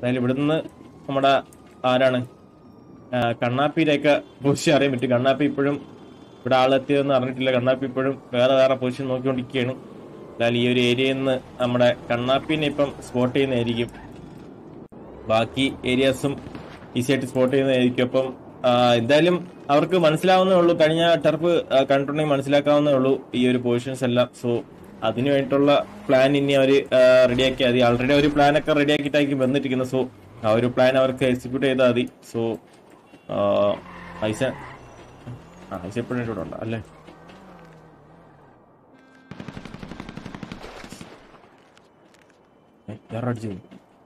എന്തായാലും ഇവിടുന്ന് നമ്മുടെ ആരാണ് ആ, കണ്ണാപ്പിയിലേക്ക് പൊസിഷൻ അറിയാൻ പറ്റും കണ്ണാപ്പി ഇപ്പോഴും ഇവിടെ ആളെത്തിയതെന്ന് അറിഞ്ഞിട്ടില്ല കണ്ണാപ്പി ഇപ്പോഴും വേറെ വേറെ പൊസിഷൻ നോക്കിക്കൊണ്ടിരിക്കുകയാണ് എന്തായാലും ഈ ഒരു ഏരിയയിൽ നിന്ന് നമ്മുടെ കണ്ണാപ്പിനെ ഇപ്പം സ്പോട്ട് ചെയ്യുന്നതായിരിക്കും ബാക്കി ഏരിയാസും ഈസി ആയിട്ട് സ്പോട്ട് ചെയ്യുന്നതായിരിക്കും അപ്പം ആ, എന്തായാലും അവർക്ക് മനസ്സിലാവുന്നേ ഉള്ളൂ കഴിഞ്ഞ ടർഫ് കണ്ടിട്ടുണ്ടെങ്കിൽ മനസ്സിലാക്കാവുന്നേ ഉള്ളൂ ഈ ഒരു പൊസിഷൻസ് എല്ലാം സോ അതിനു വേണ്ടിയിട്ടുള്ള പ്ലാൻ ഇനി അവർ റെഡിയാക്കിയാൽ മതി ആൾറെഡി ഒരു പ്ലാൻ ഒക്കെ റെഡിയാക്കിയിട്ടായിരിക്കും വന്നിട്ടിരിക്കുന്നത് സോ ആ ഒരു പ്ലാൻ അവർക്ക് എക്സിക്യൂട്ട് ചെയ്താൽ മതി സോ ഐസ ആ ഐസ എപ്പോഴും ഇവിടെ ഉണ്ടോ അല്ലേ ഏ, വേറെ അടിച്ചു പോയി.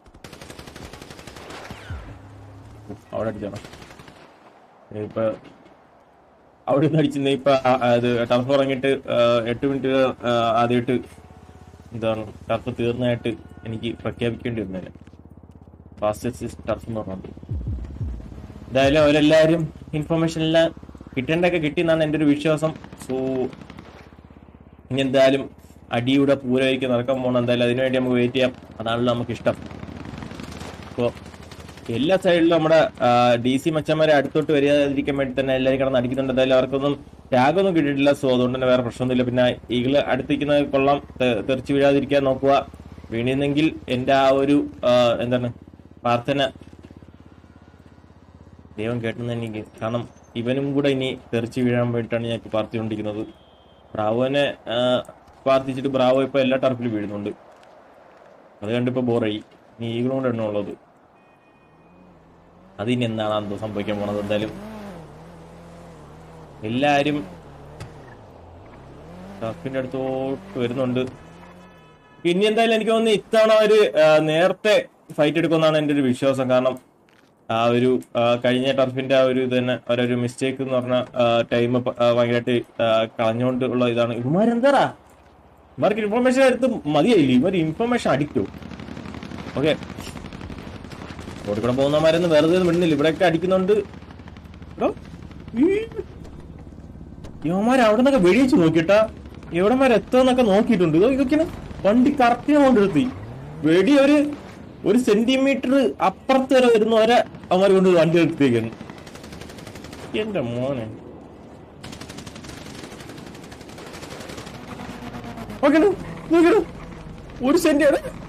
ഉഫ്, അവിടെ അടിച്ചാണോ ഇപ്പൊ അവിടെ നിന്ന് അടിച്ചിരുന്ന ഇപ്പൊ ആ- അത് ടർഫ് ഇറങ്ങിയിട്ട് ആ, എട്ട് മിനിറ്റ് ആ, ആദ്യമായിട്ട് എന്താണ് ടർഫ് തീർന്നതായിട്ട് എനിക്ക് പ്രഖ്യാപിക്കേണ്ടി വന്നില്ല ഫാസ്റ്റസ്റ്റ് ടർഫ് എന്ന് പറഞ്ഞത് എന്തായാലും അവരെല്ലാവരും ഇൻഫർമേഷൻ എല്ലാം കിട്ടേണ്ടൊക്കെ കിട്ടിയെന്നാണ് എൻ്റെ ഒരു വിശ്വാസം സോ ഇനി എന്തായാലും അടിയുടെ പൂരമായിരിക്കും നടക്കാൻ പോകണം എന്തായാലും അതിനുവേണ്ടി നമുക്ക് വെയിറ്റ് ചെയ്യാം അതാണല്ലോ നമുക്ക് ഇഷ്ടം അപ്പോൾ എല്ലാ സൈഡിലും നമ്മുടെ ഡി സി മച്ചന്മാരെ അടുത്തോട്ട് വരാതിരിക്കാൻ വേണ്ടി തന്നെ എല്ലാവരും കിടന്ന് അടിക്കുന്നുണ്ട് എന്തായാലും അവർക്കൊന്നും ടാഗൊന്നും കിട്ടിയിട്ടില്ല സോ അതുകൊണ്ട് തന്നെ വേറെ പ്രശ്നമൊന്നുമില്ല പിന്നെ ഈകള് അടുത്തിരിക്കുന്നത് കൊള്ളാം തെ- തെറിച്ച് വീഴാതിരിക്കാൻ നോക്കുക വീണിരുന്നെങ്കിൽ എൻ്റെ ആ ഒരു ആ, എന്താണ് പ്രാർത്ഥന ദൈവം കേട്ടെന്ന് എനിക്ക് കാരണം ഇവനും കൂടെ ഇനി തെറിച്ച് വീഴാൻ വേണ്ടിയിട്ടാണ് ഞാൻ ഇപ്പോൾ പ്രാർത്ഥിച്ചുകൊണ്ടിരിക്കുന്നത് ബ്രാവോനെ ആ, പ്രാർത്ഥിച്ചിട്ട് ബ്രാവോ ഇപ്പോൾ എല്ലാ ടർഫിലും വീഴുന്നുണ്ട് അത് കണ്ടിപ്പോൾ ബോറായി ഇനി ഈകളും കൂടെ എണ്ണമുള്ളത് അതിനി എന്താണ് എന്തോ സംഭവിക്കാൻ പോണത് എന്തായാലും എല്ലാരും ടർഫിന്റെ അടുത്തോട്ട് വരുന്നുണ്ട് ഇനി എന്തായാലും എനിക്ക് തോന്നുന്നു ഇത്തവണ ഒരു ആ, നേരത്തെ ഫൈറ്റ് എടുക്കുമെന്നാണ് എൻ്റെ ഒരു വിശ്വാസം കാരണം ആ ഒരു ആ, കഴിഞ്ഞ ടർഫിന്റെ ആ ഒരു ഇത് തന്നെ അവരൊരു മിസ്റ്റേക്ക് എന്ന് പറഞ്ഞ ടൈം ഭയങ്കരമായിട്ട് ആ, കളഞ്ഞുകൊണ്ട് ഉള്ള ഇതാണ് ഇവന്മാരെന്താടാ ഇവർക്ക് ഇൻഫർമേഷൻ എടുത്ത് മതിയായില്ലേ ഇവർ ഇൻഫർമേഷൻ അടിക്കോ ഓക്കെ റോഡിൽ കൂടെ പോകുന്നവന്മാരൊന്നും വെറുതെ ഒന്നും വിടുന്നില്ല ഇവിടെയൊക്കെ അടിക്കുന്നുണ്ട് എടോ, ഈ യവന്മാർ അവിടെ നിന്നൊക്കെ വെടിവെച്ച് നോക്കിട്ടാ എവിടെ വരെ എത്തുമെന്നൊക്കെ നോക്കിയിട്ടുണ്ട് ഇതോ ഇതൊക്കെയാണ് വണ്ടി കറക്റ്റ് കൊണ്ടെടുത്തി വെടി ഒരു ഒരു സെന്റിമീറ്റർ അപ്പുറത്ത് വരെ വരുന്ന വരെ അവന്മാർ കൊണ്ട് വണ്ടി എടുത്തേക്കാണ് എന്റെ മോനെ ഓക്കെ നോക്കണു ഒരു സെന്റ്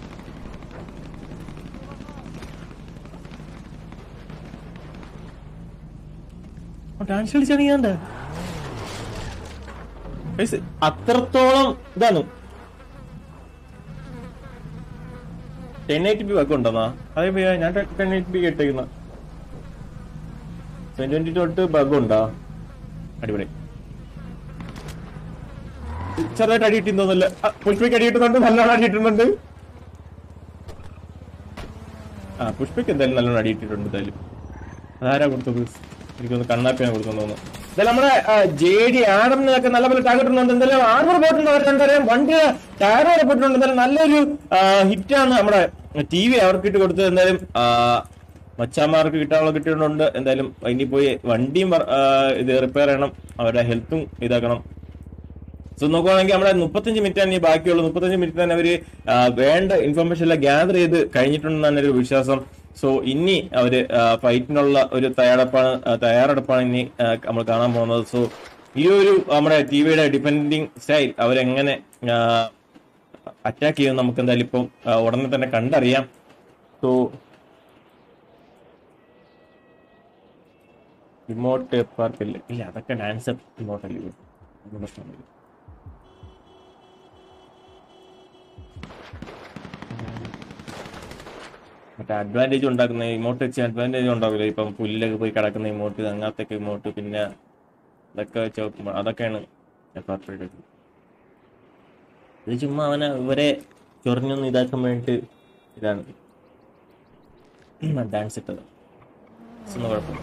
ഡാൻസ് കളിച്ചാണ് ഞാൻ അത്രത്തോളം ഇതാണ് ടെൻ എയ്റ്റ് ബി വർക്ക് ഉണ്ടെന്നാ അതേ ഭയ്യ ഞാൻ ടെൻ എയ്റ്റ് ബി കേട്ടേക്കുന്ന ട്വന്റി തൊട്ട് ബഗ് ഉണ്ടോ അടിപൊളി ചെറുതായിട്ട് അടി കിട്ടുന്നൊന്നുമില്ല പുഷ്പയ്ക്ക് അടി കിട്ടുന്നുണ്ട് നല്ലോണം അടി കിട്ടുന്നുണ്ട് ആ പുഷ്പയ്ക്ക് എന്തായാലും നല്ലോണം അടി കിട്ടിയിട്ടുണ്ട് എന്തായാലും അതാരാ കൊടുത്തത് എനിക്കൊന്ന് കണ്ണാപ്പിയാണ് കൊടുത്തെന്ന് തോന്നുന്നു എന്തായാലും നമ്മുടെ ജെ ഡി ആഡമിനൊക്കെ നല്ല പോലെ ടാഗ് ഇട്ടുന്നുണ്ട് എന്തായാലും ആർമർ പോയിട്ടുണ്ട് അവർക്ക് എന്തായാലും വണ്ടി ടയർ വരെ പോയിട്ടുണ്ട് എന്തായാലും നല്ലൊരു ഹിറ്റാണ് നമ്മുടെ ടി വി അവർക്ക് ഇട്ട് കൊടുത്തത് എന്തായാലും ആ, മച്ചാന്മാർക്ക് കിട്ടാനുള്ള കിട്ടിയിട്ടുണ്ട് എന്തായാലും ഇനി പോയി വണ്ടിയും വർ- ആ, ഇത് റിപ്പയർ ചെയ്യണം അവരുടെ ഹെൽത്തും ഇതാക്കണം സോ നോക്കുവാണെങ്കിൽ നമ്മുടെ മുപ്പത്തഞ്ച് മിനിറ്റ് തന്നെ ഈ ബാക്കിയുള്ളൂ മുപ്പത്തഞ്ച് മിനിറ്റ് തന്നെ അവര് ആ, വേണ്ട ഇൻഫർമേഷൻ എല്ലാം ഗ്യാദർ ചെയ്ത് കഴിഞ്ഞിട്ടുണ്ടെന്നാണ് ഒരു വിശ്വാസം സോ ഇനി അവര് ഫൈറ്റിനുള്ള ഒരു തയ്യാറെടുപ്പാണ് ആ, തയ്യാറെടുപ്പാണ് ഇനി ആ, നമ്മൾ കാണാൻ പോകുന്നത് സോ ഈ ഒരു നമ്മുടെ ടി വിയുടെ ഡിപെൻഡിങ് സ്റ്റൈൽ അവരെങ്ങനെ അറ്റാക്ക് ചെയ്യുമെന്ന് നമുക്ക് എന്തായാലും ഇപ്പം ആ, ഉടനെ തന്നെ കണ്ടറിയാം സോ ഇമോട്ട് പാർക്ക് ഇല്ല ഇല്ല അതൊക്കെ ഡാൻസ് ഇമോട്ടല്ലേ ഒന്നും പ്രശ്നമില്ല മറ്റേ അഡ്വാൻറ്റേജ് ഉണ്ടാക്കുന്ന ഇമോട്ട് വെച്ച് അഡ്വാൻറ്റേജ് ഉണ്ടാവില്ല ഇപ്പം പുല്ലിലൊക്കെ പോയി കിടക്കുന്ന ഇമോട്ട് അങ്ങനത്തെ ഇമോട്ട് പിന്നെ അതൊക്കെ വെച്ച് നോക്കുമ്പോൾ അതൊക്കെയാണ് എഫാർട്ട് ഇത് ചുമ്മാ അവനെ ഇവരെ ചൊറിഞ്ഞൊന്ന് ഇതാക്കാൻ വേണ്ടിട്ട് ഇതാണ് ഡാൻസ് ഇട്ടത് ഒന്നും കുഴപ്പമില്ല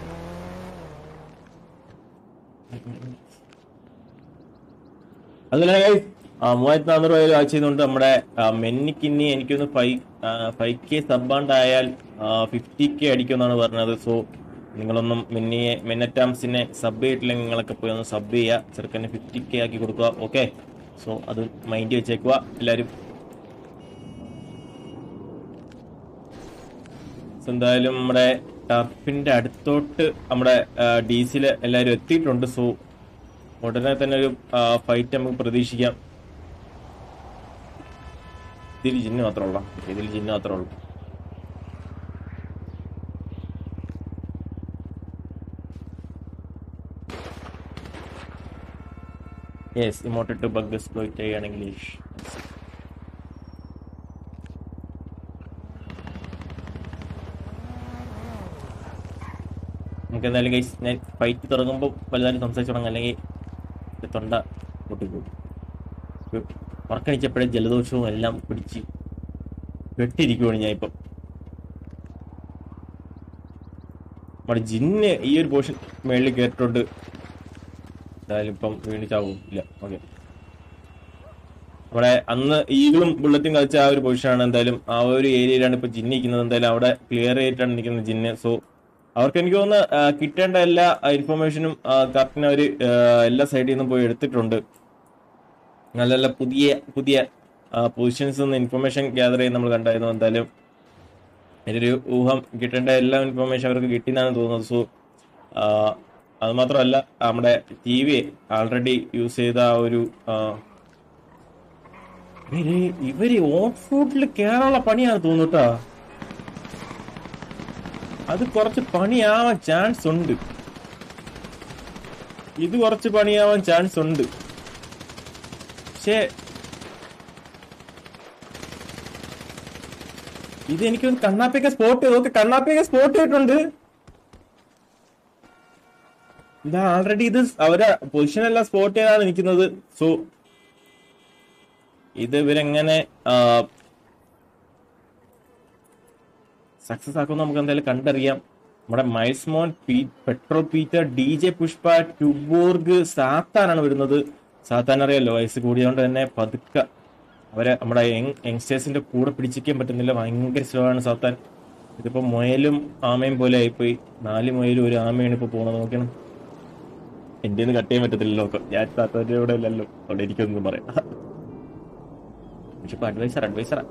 അതുപോലെ guys, ആ, മൂവായിരത്തി നാനൂറ് രൂപ വാച്ച് ചെയ്യുന്നുണ്ട് നമ്മുടെ ആ, മെന്നിക്കിന്നി എനിക്കൊന്ന് ഫൈവ് ഫൈവ് കെ സബ്ബാണ്ടായാൽ ഫിഫ്റ്റി കെ അടിക്കുമെന്നാണ് പറഞ്ഞത് സോ നിങ്ങളൊന്നും മെന്നിയെ മെന്നറ്റാംസിനെ സബ് ചെയ്തിട്ടില്ലെങ്കിൽ നിങ്ങളൊക്കെ പോയി ഒന്ന് സബ് ചെയ്യുക ചെറുക്കനെ ഫിഫ്റ്റി കെ ആക്കി കൊടുക്കുക ഓക്കെ സോ അത് മൈൻഡ് വെച്ചേക്കുക എല്ലാവരും So, എന്തായാലും നമ്മുടെ ടർഫിന്റെ അടുത്തോട്ട് നമ്മുടെ ഡീസിൽ എല്ലാവരും എത്തിയിട്ടുണ്ട് സോ ഉടനെ തന്നെ ഒരു ഫൈറ്റ് നമുക്ക് പ്രതീക്ഷിക്കാം ഇതിൽ ജിന്ന് മാത്രമേ ഉള്ളൂ ഇതിൽ ജിന്ന് മാത്രമേ ഉള്ളൂ yes emoted to bug exploit ചെയ്യുകയാണെങ്കിൽ നമുക്ക് എന്തായാലും ഗൈസ് ഞാൻ ഫൈറ്റ് തുടങ്ങുമ്പോൾ വലുതായിട്ട് സംസാരിച്ചു തുടങ്ങാം അല്ലെങ്കിൽ എൻ്റെ തൊണ്ട പൊട്ടിപ്പോകും ഉറക്കണിച്ചപ്പോഴേ ജലദോഷവും എല്ലാം പിടിച്ച് വെട്ടിരിക്കുവാണ് ഞാൻ ഇപ്പം നമ്മുടെ ജിന്ന് ഈ ഒരു പോർഷൻ മേളിൽ കയറിട്ടുണ്ട് എന്തായാലും ഇപ്പം വീണ് ചാവും ഇല്ല ഓക്കെ നമ്മുടെ അന്ന് ഈഗിളും ബുള്ളറ്റും കളിച്ച ആ ഒരു പൊസിഷനാണ് എന്തായാലും ആ ഒരു ഏരിയയിലാണ് ഇപ്പൊ ജിന്ന് നിൽക്കുന്നത് എന്തായാലും അവിടെ ക്ലിയർ ആയിട്ടാണ് നിൽക്കുന്നത് ജിന്ന് സോ അവർക്ക് എനിക്ക് തോന്നുന്നു ആ, കിട്ടേണ്ട എല്ലാ ഇൻഫർമേഷനും കറക്റ്റിന് അവർ എല്ലാ സൈഡിൽ നിന്നും പോയി എടുത്തിട്ടുണ്ട് നല്ല നല്ല പുതിയ പുതിയ പൊസിഷൻസ് നിന്ന് ഇൻഫർമേഷൻ ഗ്യാദർ ചെയ്ത് നമ്മൾ കണ്ടായിരുന്നു എന്തായാലും എൻ്റെ ഒരു ഊഹം കിട്ടേണ്ട എല്ലാ ഇൻഫർമേഷൻ അവർക്ക് കിട്ടിയെന്നാണ് തോന്നുന്നത് സോ അത് മാത്രമല്ല നമ്മുടെ ടി വി ആൾറെഡി യൂസ് ചെയ്ത ആ ഒരു ആ, ഇവര് ഇവര് ഓൺ ഫുഡിൽ കയറാനുള്ള പണിയാണ് തോന്നുട്ടാ അത് കുറച്ച് പണിയാവാൻ ചാൻസ് ഉണ്ട് ഇത് കുറച്ച് പണിയാവാൻ ചാൻസ് ഉണ്ട് പക്ഷേ ഇത് എനിക്ക് കണ്ണാപ്പിയൊക്കെ സ്പോട്ട് നോക്ക് കണ്ണാപ്പിയൊക്കെ സ്പോട്ട് ചെയ്തിട്ടുണ്ട് ഇതാ ആൾറെഡി ഇത് അവരെ പൊസിഷൻ എല്ലാം സ്പോട്ട് ചെയ്താണ് നിൽക്കുന്നത് സോ ഇത് ഇവരെങ്ങനെ സക്സസ് ആക്കും നമുക്ക് എന്തായാലും കണ്ടറിയാം നമ്മുടെ മൈസ്മോൻ P petrol Peter D J Pushpa Tuborg സാത്താനാണ് വരുന്നത് സാത്താൻ അറിയാലോ വയസ്സ് കൂടിയതുകൊണ്ട് തന്നെ പതുക്കെ അവരെ നമ്മുടെ യങ് യങ്സ്റ്റേഴ്സിന്റെ കൂടെ പിടിച്ചിരിക്കാൻ പറ്റുന്നില്ല ഭയങ്കര സ്ലോ ആണ് സാത്താൻ ഇതിപ്പോ മുയലും ആമയും പോലെ ആയിപ്പോയി നാല് മുയലും ഒരു ആമയാണ് ഇപ്പൊ പോണത് നോക്കണം എന്റെ നിന്ന് കട്ട് ചെയ്യാൻ പറ്റത്തില്ലല്ലോ ഞാൻ സാത്താന്റെ കൂടെ അല്ലല്ലോ അവിടെ എനിക്കൊന്നും പറയാം പക്ഷെ ഇപ്പൊ അഡ്വൈസർ അഡ്വൈസറാ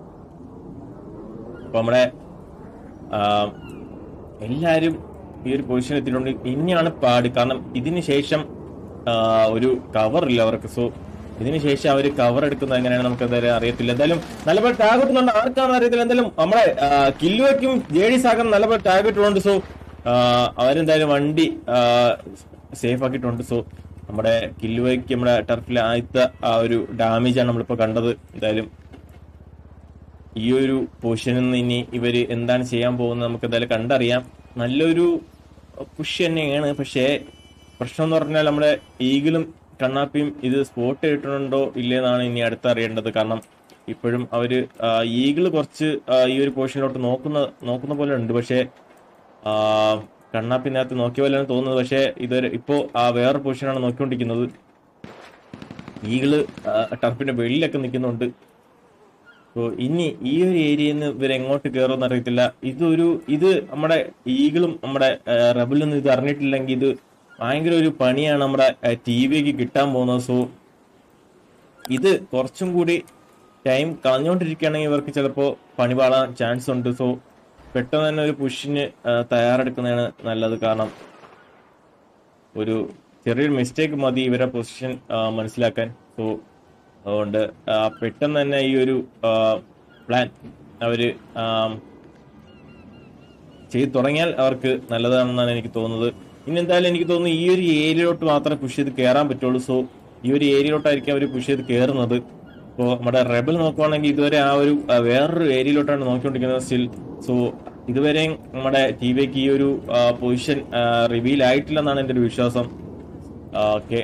അപ്പൊ നമ്മുടെ ആ, എല്ലാരും ഈ ഒരു പൊസിഷൻ എത്തിയിട്ടുണ്ട് ഇനിയാണ് പാട് കാരണം ഇതിന് ശേഷം ആ, ഒരു കവർ ഇല്ല അവർക്ക് സോ ഇതിന് ശേഷം അവർ കവർ എടുക്കുന്നത് എങ്ങനെയാണ് നമുക്ക് എന്തായാലും അറിയത്തില്ല എന്തായാലും നല്ലപോലെ ടാഗ് ഇട്ടുന്നുണ്ട് ആർക്കാണെന്ന് അറിയത്തില്ല എന്തായാലും നമ്മുടെ കില്ലുവയ്ക്കും ജെ ഡി സാഗർ നല്ലപോലെ ടാഗ് ഇട്ടുകൊണ്ട് സോ അവരെന്തായാലും വണ്ടി സേഫ് ആക്കിയിട്ടുണ്ട് സോ നമ്മുടെ കില്ലുവയ്ക്ക് നമ്മുടെ ടർഫിലെ ആദ്യത്തെ ആ ഒരു ഡാമേജ് ആണ് നമ്മളിപ്പോ കണ്ടത് എന്തായാലും ഈ ഒരു പൊസിഷനിൽ നിന്ന് ഇനി ഇവര് എന്താണ് ചെയ്യാൻ പോകുന്നത് നമുക്ക് എന്തായാലും കണ്ടറിയാം നല്ലൊരു പുഷ് തന്നെയാണ് പക്ഷേ പ്രശ്നം എന്ന് പറഞ്ഞാൽ നമ്മുടെ ഈഗിളും കണ്ണാപ്പിയും ഇത് സ്പോട്ട് ചെയ്തിട്ടുണ്ടോ ഇല്ലെന്നാണ് ഇനി അടുത്തറിയേണ്ടത് കാരണം ഇപ്പോഴും അവര് ഈഗിള് കുറച്ച് ആ, ഈ ഒരു പൊസിഷനിലോട്ട് നോക്കുന്ന നോക്കുന്ന പോലെ ഉണ്ട് പക്ഷേ ആ, കണ്ണാപ്പിനകത്ത് നോക്കിയ പോലെയാണ് തോന്നുന്നത് പക്ഷേ ഇതൊരു ഇപ്പോ ആ വേറെ പൊസിഷനാണ് നോക്കിക്കൊണ്ടിരിക്കുന്നത് ഈഗിള് ആ, ടർഫിന്റെ വെളിയിലൊക്കെ നിൽക്കുന്നുണ്ട് സോ ഇനി ഈ ഒരു ഏരിയയിൽ നിന്ന് ഇവർ എങ്ങോട്ട് കയറുമെന്ന് അറിയത്തില്ല ഇതൊരു ഇത് നമ്മുടെ ഈഗിളും നമ്മുടെ റബിലൊന്നും ഇത് അറിഞ്ഞിട്ടില്ലെങ്കിൽ ഇത് ഭയങ്കര ഒരു പണിയാണ് നമ്മുടെ ടി വിക്ക് കിട്ടാൻ പോകുന്നത് സോ ഇത് കുറച്ചും കൂടി ടൈം കളഞ്ഞുകൊണ്ടിരിക്കുകയാണെങ്കിൽ ഇവർക്ക് ചിലപ്പോൾ പണി പാളാൻ ചാൻസ് ഉണ്ട് സോ പെട്ടെന്ന് തന്നെ ഒരു പുഷിന് തയ്യാറെടുക്കുന്നതാണ് നല്ലത് കാരണം ഒരു ചെറിയൊരു മിസ്റ്റേക്ക് മതി ഇവരെ പൊസിഷൻ മനസ്സിലാക്കാൻ സോ അതുകൊണ്ട് ആ, പെട്ടെന്ന് തന്നെ ഈ ഒരു പ്ലാൻ അവര് ആം, ചെയ്തു തുടങ്ങിയാൽ അവർക്ക് നല്ലതാണെന്നാണ് എനിക്ക് തോന്നുന്നത് ഇനി എന്തായാലും എനിക്ക് തോന്നുന്നു ഈ ഒരു ഏരിയയിലോട്ട് മാത്രമേ പുഷ് ചെയ്ത് കയറാൻ പറ്റുള്ളൂ സോ ഈ ഒരു ഏരിയയിലോട്ടായിരിക്കും അവർ പുഷ് ചെയ്ത് കയറുന്നത് ഇപ്പോൾ നമ്മുടെ റെബൽ നോക്കുവാണെങ്കിൽ ഇതുവരെ ആ ഒരു ആ, വേറൊരു ഏരിയയിലോട്ടാണ് നോക്കിക്കൊണ്ടിരിക്കുന്നത് സ്റ്റിൽ സോ ഇതുവരെയും നമ്മുടെ ടി വിക്ക് ഈ ഒരു പൊസിഷൻ റിവീൽ ആയിട്ടില്ലെന്നാണ് എൻ്റെ ഒരു വിശ്വാസം ഓക്കെ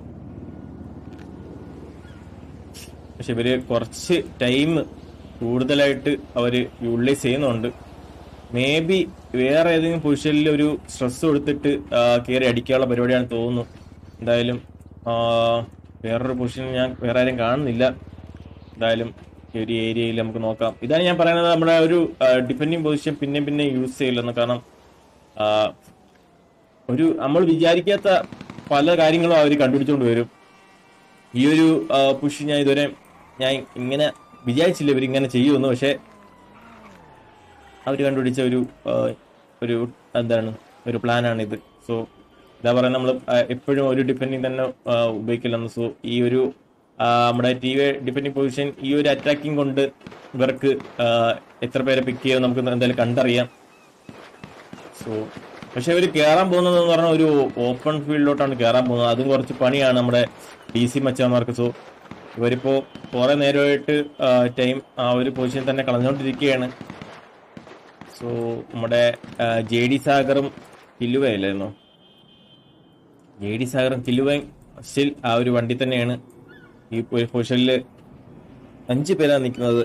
പക്ഷെ ഇവര് കുറച്ച് ടൈം കൂടുതലായിട്ട് അവര് യൂട്ടിലൈസ് ചെയ്യുന്നുണ്ട് മേ ബി വേറെ ഏതെങ്കിലും പൊസിഷനിൽ ഒരു സ്ട്രെസ് കൊടുത്തിട്ട് കയറി അടിക്കാനുള്ള പരിപാടിയാണ് തോന്നുന്നു എന്തായാലും ആ, വേറൊരു പൊസിഷൻ ഞാൻ വേറെ ആരും കാണുന്നില്ല എന്തായാലും ഈ ഒരു ഏരിയയിൽ നമുക്ക് നോക്കാം ഇതാണ് ഞാൻ പറയുന്നത് നമ്മുടെ ഒരു ഡിഫെൻഡിങ് പൊസിഷൻ പിന്നെ പിന്നെ യൂസ് ചെയ്യില്ലെന്ന് കാരണം ആ, ഒരു നമ്മൾ വിചാരിക്കാത്ത പല കാര്യങ്ങളും അവർ കണ്ടുപിടിച്ചുകൊണ്ട് വരും ഈ ഒരു പുഷ് ഞാൻ ഇതുവരെ ഞാൻ ഇങ്ങനെ വിചാരിച്ചില്ല ഇവർ ഇങ്ങനെ ചെയ്യുമെന്ന് പക്ഷെ അവർ കണ്ടുപിടിച്ച ഒരു ആ, ഒരു എന്താണ് ഒരു പ്ലാനാണ് ഇത് സോ ഇതാ പറയുക നമ്മൾ എപ്പോഴും ഒരു ഡിഫെൻഡിങ് തന്നെ ആ, ഉപയോഗിക്കില്ലെന്ന് സോ ഈ ഒരു ആ, നമ്മുടെ ടി വി ഡിഫെൻഡിങ് പൊസിഷൻ ഈ ഒരു അറ്റാക്കിംഗ് കൊണ്ട് ഇവർക്ക് ആ, എത്ര പേരെ പിക്ക് ചെയ്യുമെന്ന് നമുക്ക് എന്തായാലും കണ്ടറിയാം സോ പക്ഷെ ഇവർ കയറാൻ പോകുന്നത് എന്ന് പറഞ്ഞാൽ ഒരു ഓപ്പൺ ഫീൽഡിലോട്ടാണ് കയറാൻ പോകുന്നത് അതും കുറച്ച് പണിയാണ് നമ്മുടെ ഡി സി മച്ചന്മാർക്ക് സോ ഇവരിപ്പോ കുറെ നേരമായിട്ട് ടൈം ആ ഒരു പൊസിഷൻ തന്നെ കളഞ്ഞുകൊണ്ടിരിക്കുകയാണ് സോ നമ്മുടെ ജെ ഡി സാഗറും കില്ലുവയല്ലായിരുന്നോ ജെ ഡി സാഗറും കില്ലുവയും സ്റ്റിൽ ആ ഒരു വണ്ടി തന്നെയാണ് ഈ പൊസിഷനിൽ അഞ്ച് പേരാണ് നിൽക്കുന്നത്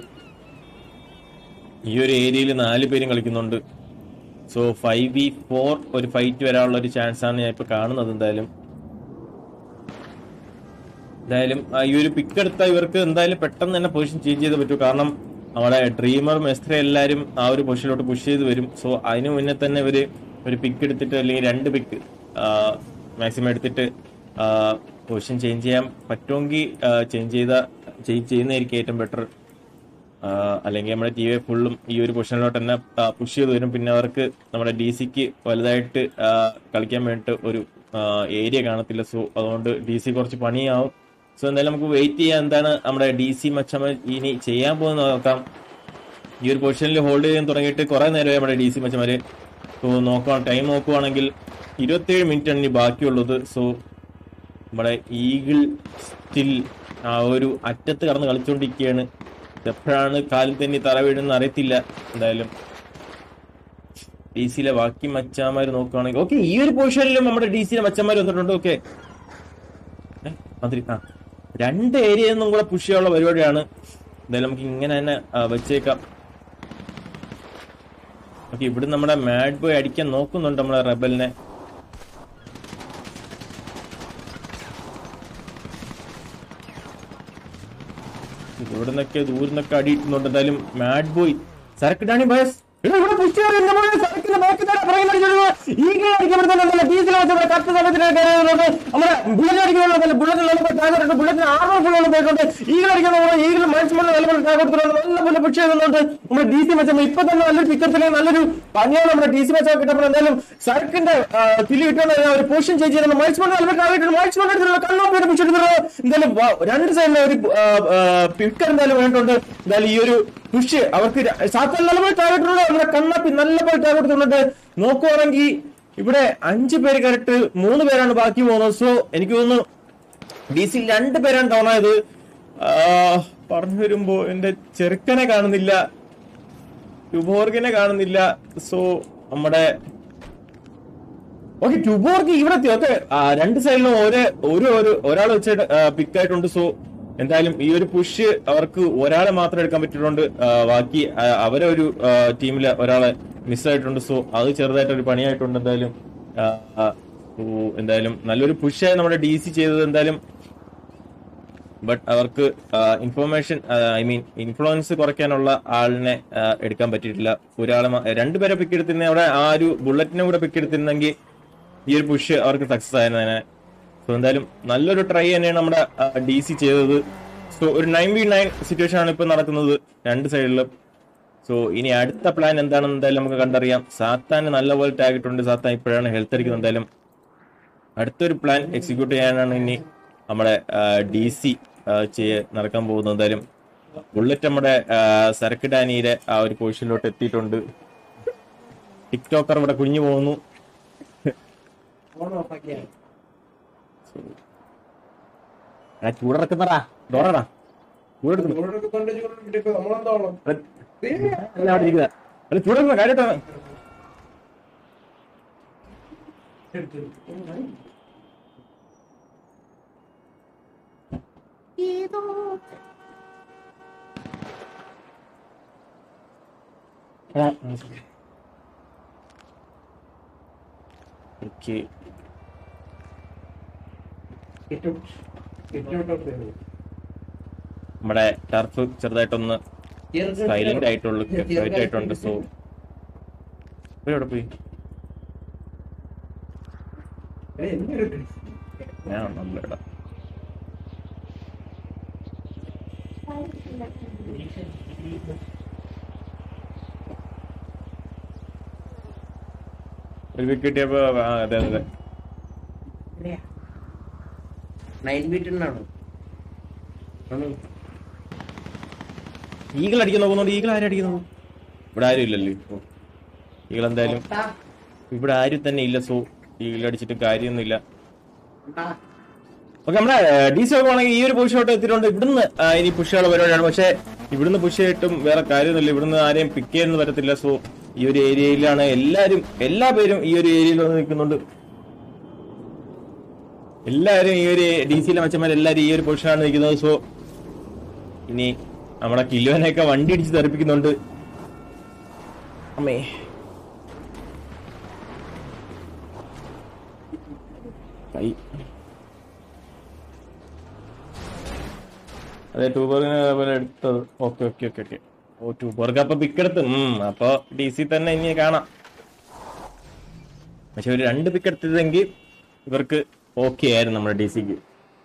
ഈ ഒരു ഏരിയയിൽ നാല് പേരും കളിക്കുന്നുണ്ട് സോ ഫൈവ് വി ഫോർ ഒരു ഫൈറ്റ് വരാനുള്ള ഒരു ചാൻസ് ആണ് ഞാൻ ഇപ്പൊ കാണുന്നത് എന്തായാലും എന്തായാലും ആ ഈ ഒരു പിക്ക് എടുത്താൽ ഇവർക്ക് എന്തായാലും പെട്ടെന്ന് തന്നെ പൊസിഷൻ ചേഞ്ച് ചെയ്ത് പറ്റൂ കാരണം നമ്മുടെ ഡ്രീമർ മെസ്ത്ര എല്ലാവരും ആ ഒരു പൊസിഷനിലോട്ട് പുഷ് ചെയ്ത് വരും സോ അതിനു മുന്നേ തന്നെ ഇവര് ഒരു പിക്ക് എടുത്തിട്ട് അല്ലെങ്കിൽ രണ്ട് പിക്ക് മാക്സിമം എടുത്തിട്ട് പൊസിഷൻ ചേഞ്ച് ചെയ്യാൻ പറ്റുമെങ്കിൽ ചേഞ്ച് ചെയ്ത ചേഞ്ച് ചെയ്യുന്നതായിരിക്കും ഏറ്റവും ബെറ്റർ അല്ലെങ്കിൽ നമ്മുടെ ടി വി ഫുള്ളും ഈ ഒരു പൊസിഷനിലോട്ട് തന്നെ പുഷ് ചെയ്ത് വരും പിന്നെ അവർക്ക് നമ്മുടെ ഡി സിക്ക് വലുതായിട്ട് ആ, കളിക്കാൻ വേണ്ടിയിട്ട് ഒരു ഏരിയ കാണത്തില്ല സോ അതുകൊണ്ട് ഡി സി കുറച്ച് പണിയാവും സോ എന്തായാലും നമുക്ക് വെയിറ്റ് ചെയ്യാം എന്താണ് നമ്മുടെ ഡി സി മച്ചമ്മ ഇനി ചെയ്യാൻ പോകുന്നത് നോക്കാം ഈ ഒരു പൊസിഷനിൽ ഹോൾഡ് ചെയ്യാൻ തുടങ്ങിയിട്ട് കുറെ നേരമായി നമ്മുടെ ഡി സി മച്ചമാര് സോ നോക്കുവാൻ ടൈം നോക്കുവാണെങ്കിൽ ഇരുപത്തിയേഴ് മിനിറ്റ് ആണ് ഇനി ബാക്കിയുള്ളത് സോ നമ്മുടെ ഈഗിൾ സ്റ്റിൽ ആ ഒരു അറ്റത്ത് കടന്ന് കളിച്ചുകൊണ്ടിരിക്കുകയാണ് എപ്പോഴാണ് കാലിൽ തന്നെ തറ വീഴുന്ന അറിയത്തില്ല എന്തായാലും ഡി സിയിലെ ബാക്കി മച്ചാമാര് നോക്കുകയാണെങ്കിൽ ഓക്കെ ഈ ഒരു പൊസിഷനിലും നമ്മുടെ ഡി സിയിലെ മച്ചന്മാർ വന്നിട്ടുണ്ട് ഓക്കെ അതിരി ആ രണ്ട് ഏരിയ നിന്നും കൂടെ പുഷ് ചെയ്യാനുള്ള പരിപാടിയാണ് എന്തായാലും നമുക്ക് ഇങ്ങനെ തന്നെ ആ, വെച്ചേക്കാം ഓക്കെ ഇവിടെ നമ്മുടെ മാഡ് ബോയ് അടിക്കാൻ നോക്കുന്നുണ്ട് നമ്മുടെ റെബലിനെ ഇവിടെ നിന്നൊക്കെ ദൂരെ നിന്നൊക്കെ അടിയിട്ടുന്നുണ്ട് എന്തായാലും മാഡ് ബോയ് സരക്കിടാണി ബയസ് എടാ, ഇവിടെ push ചെയ്യാൻ എന്താ മോനെ? സരക്കിന്റെ back ൽ തന്നെ പുറകിൽ അടിച്ചോണ്ട് പോ. ഈ കീഴ് അടിക്കപ്പെടുന്നുണ്ടല്ലോ. diesel വെച്ച് ഇവിടെ correct സമയത്തിന് കയറിയതുകൊണ്ട് നമ്മുടെ bullet അടിക്കുന്നുണ്ടല്ലോ. bullet നല്ലപോലെ tag ഇട്ടിട്ടുണ്ട്. bullet ന് armor full ഉള്ള പോയിട്ടുണ്ട്. eagle അടിക്കുന്ന പോലെ eagle maximum നല്ലപോലെ tag കൊടുത്തിട്ടുണ്ട്. നല്ലപോലെ push ചെയ്യുന്നുണ്ട്. നമ്മുടെ DC വെച്ചപ്പോ ഇപ്പൊ തന്നെ നല്ലൊരു പിക്കപ്പിലെ നല്ലൊരു പണിയാണ് നമ്മുടെ DC വെച്ച കിട്ടപ്പോൾ എന്തായാലും സരക്കിന്റെ കിലി കിട്ടുന്ന ഒരു പൊസിഷൻ ചേഞ്ച് ചെയ്യുന്നുണ്ട് മൈസ്മോൺ നല്ലപോലെ tag ഇട്ടിട്ടുണ്ട്. മൈസ്മോൺ എടുത്തിട്ടുണ്ട്. കണ്ണോ പോയിട്ട് push എടുത്തിട്ടുണ്ട്. എന്തായാലും വാ, രണ്ട് സൈഡിലെ ഒരു പിക്കർ എന്തായാലും വേണ്ടിട്ടുണ്ട് എന്തായാലും ഈ ഒരു പുഷ് അവർക്ക് ര- സാത്താൻ നല്ലപോലെ ടാഗിട്ടുണ്ട് നമ്മുടെ കണ്ണപ്പി നല്ലപോലെ ടാഗ് കൊടുത്തിട്ടുണ്ട് നോക്കുവാണെങ്കിൽ ഇവിടെ അഞ്ച് പേര് കറക്റ്റ് മൂന്ന് പേരാണ് ബാക്കി പോകുന്നത് സോ എനിക്ക് തോന്നുന്നു ഡി സി രണ്ട് പേരാണ് ഡൗൺ ആയത് ആ, പറഞ്ഞു വരുമ്പോ എന്റെ ചെറുക്കനെ കാണുന്നില്ല യുബോർഗിനെ കാണുന്നില്ല സോ നമ്മുടെ ഓക്കെ ട്യൂബോർക്ക് ഇവിടെ എത്തി ഓക്കെ രണ്ട് സൈഡിലും ഒരേ ഒരു ഒരു ഒരാൾ വെച്ച് പിക്ക് ആയിട്ടുണ്ട് സോ എന്തായാലും ഈ ഒരു പുഷ് അവർക്ക് ഒരാളെ മാത്രം എടുക്കാൻ പറ്റിയിട്ടുണ്ട് ആ, ബാക്കി ആ, അവരെ ഒരു ടീമിലെ ഒരാളെ മിസ്സായിട്ടുണ്ട് സോ അത് ചെറുതായിട്ട് ഒരു പണിയായിട്ടുണ്ട് എന്തായാലും ആ, ആ, ഓ, എന്തായാലും നല്ലൊരു പുഷായി നമ്മുടെ ഡി സി ചെയ്തത് എന്തായാലും ബട്ട് അവർക്ക് ഇൻഫോർമേഷൻ ഐ മീൻ ഇൻഫ്ലുവൻസ് കുറയ്ക്കാനുള്ള ആളിനെ ആ, എടുക്കാൻ പറ്റിയിട്ടില്ല ഒരാളെ മാ- രണ്ടുപേരെ പിക്ക് എടുത്തിരുന്ന അവിടെ ആ ഒരു ബുള്ളറ്റിനെ കൂടെ പിക്ക് എടുത്തിരുന്നെങ്കിൽ ഈ ഒരു പുഷ് അവർക്ക് സക്സസ് ആയിരുന്നേനെ സോ എന്തായാലും നല്ലൊരു ട്രൈ തന്നെയാണ് നമ്മുടെ ഡി സി ചെയ്തത് സോ ഒരു നയൻ വി നയൻ സിറ്റുവേഷൻ ആണ് ഇപ്പൊ നടക്കുന്നത് രണ്ട് സൈഡിലും സോ ഇനി അടുത്ത പ്ലാൻ എന്താണെന്ന് എന്തായാലും നമുക്ക് കണ്ടറിയാം സാത്താന് നല്ലപോലെ ടാഗ് ഇട്ടുണ്ട് സാത്താൻ ഇപ്പോഴാണ് ഹെൽത്ത് അടിക്കുന്നത് എന്തായാലും അടുത്തൊരു പ്ലാൻ എക്സിക്യൂട്ട് ചെയ്യാനാണ് ഇനി നമ്മുടെ ഡി സി നടക്കാൻ പോകുന്നത് എന്തായാലും ബുള്ളറ്റ് നമ്മുടെ ആ, സരക്ക് ഡാനിയുടെ ആ ഒരു പൊസിഷനിലോട്ട് എത്തിയിട്ടുണ്ട് ടിക്ടോക്കർ ഇവിടെ കുഞ്ഞു പോകുന്നു എടാ, ചൂടിറക്കുന്നടാ ഡോറടാ ചൂടെടുക്കുന്നു നമ്മളെന്തോളം അല്ല, അവിടെ ഇരിക്കുന്നെ. അല്ല, ചൂടെടുക്കുന്ന കാര്യത്താണ് ഓക്കെ നമ്മുടെ ടർഫ് ചെറുതായിട്ടൊന്ന് സൈലന്റ് ആയിട്ടുള്ളു സെപ്പറേറ്റ് ആയിട്ടുണ്ട് സോ എവിടെ പോയി ഞാൻ നമ്മളിടാം ഒരു വിക്കറ്റ് കിട്ടിയപ്പോ ആ, അതെ അതെ നൈൻ ബീറ്റ് ഉണ്ടാണോ ഈഗിൾ അടിക്കാൻ നോക്കുന്നുണ്ട് ഈഗിൾ ആരും അടിക്കുന്നത് ഇവിടെ ആരും ഇല്ലല്ലോ ഇപ്പൊ ഈഗിൾ എന്തായാലും ഇവിടെ ആരും തന്നെ ഇല്ല സോ ഈഗിൾ അടിച്ചിട്ട് കാര്യമൊന്നുമില്ല ഓക്കെ നമ്മുടെ ഡി സി നോക്കുവാണെങ്കിൽ ഈ ഒരു പൊസിഷനോട്ട് എത്തിയിട്ടുണ്ട് ഇവിടുന്ന് ആ, ഇനി പുഷുകൾ പരിപാടിയാണ് പക്ഷെ ഇവിടുന്ന് പുഷ് ചെയ്തിട്ടും വേറെ കാര്യമൊന്നുമില്ല ഇവിടുന്ന് ആരെയും പിക്ക് ചെയ്യാനൊന്നും പറ്റത്തില്ല സോ ഈ ഒരു ഏരിയയിലാണ് എല്ലാരും എല്ലാ പേരും ഈ ഒരു ഏരിയയിൽ വന്ന് നിൽക്കുന്നുണ്ട് എല്ലാരും ഈ ഒരു ഡി സിയിലെ മച്ചന്മാരെല്ലാരും ഈ ഒരു പൊസിഷനാണ് നിൽക്കുന്നത് സോ ഇനി നമ്മുടെ കിലോനെയൊക്കെ വണ്ടി ഇടിച്ച് തെറിപ്പിക്കുന്നുണ്ട് അമ്മേ കൈ അതെ ടൂബറിന് പോലെ എടുത്തത് ഓക്കെ ഓക്കെ ഓക്കെ ഓക്കെ ഓ ടൂബർക്ക് അപ്പൊ പിക്ക് എടുത്ത് ഉം അപ്പൊ ഡി സി തന്നെ ഇനി കാണാം പക്ഷെ ഒരു രണ്ട് പിക്ക് എടുത്തതെങ്കിൽ ഇവർക്ക് ഓക്കെ ആയിരുന്നു നമ്മുടെ ഡി സിക്ക്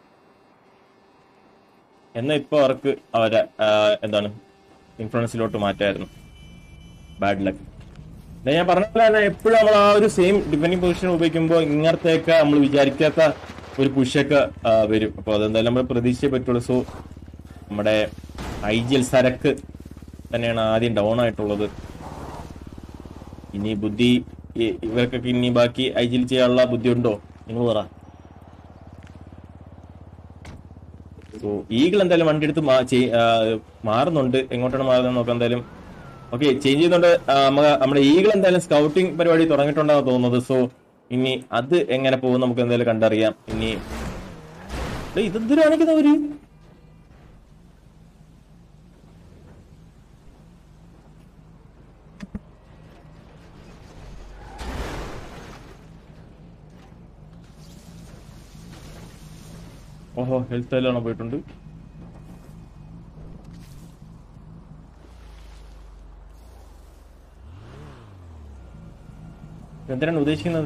എന്നാ ഇപ്പൊ അവർക്ക് അവരെ ആ, എന്താണ് ഇൻഫ്ലുവൻസിലോട്ട് മാറ്റായിരുന്നു ബാഡ് ലക്ക് ഞാൻ പറഞ്ഞ പോലെ തന്നെ എപ്പോഴും നമ്മൾ ആ ഒരു സെയിം ഡിഫൻഡിങ് പൊസിഷൻ ഉപയോഗിക്കുമ്പോൾ ഇങ്ങനത്തെയൊക്കെ നമ്മൾ വിചാരിക്കാത്ത ഒരു പുഷൊക്കെ വരും അപ്പോൾ അതെന്തായാലും നമ്മൾ പ്രതീക്ഷിച്ചേ പറ്റുള്ളൂ സോ നമ്മുടെ ഐ ജി എൽ സരക്ക് തന്നെയാണ് ആദ്യം ഡൗൺ ആയിട്ടുള്ളത് ഇനി ബുദ്ധി ഇ- ഇവർക്കൊക്കെ ഇനി ബാക്കി ഐ ജി എൽ ചെയ്യാനുള്ള ബുദ്ധി ഉണ്ടോ നിങ്ങൾ പറ സോ ഈഗിൾ എന്തായാലും വണ്ടി എടുത്ത് മാ- ചെയ്- ആ, മാറുന്നുണ്ട് എങ്ങോട്ടാണ് മാറുന്നത് നോക്കാം എന്തായാലും ഓക്കെ ചേഞ്ച് ചെയ്യുന്നുണ്ട് ആ, നമ്മ- നമ്മുടെ ഈഗിൾ എന്തായാലും സ്കൗട്ടിംഗ് പരിപാടി തുടങ്ങിയിട്ടുണ്ടാകും തോന്നുന്നത് സോ ഇനി അത് എങ്ങനെ പോകും നമുക്ക് എന്തായാലും കണ്ടറിയാം ഇനി ഡേയ്, ഇതെന്തിനാ കാണിക്കുന്ന ഒരു ഓഹോ ഹെൽത്ത് എല്ലാം പോയിട്ടുണ്ട് എന്തിനാണ് ഉദ്ദേശിക്കുന്നത്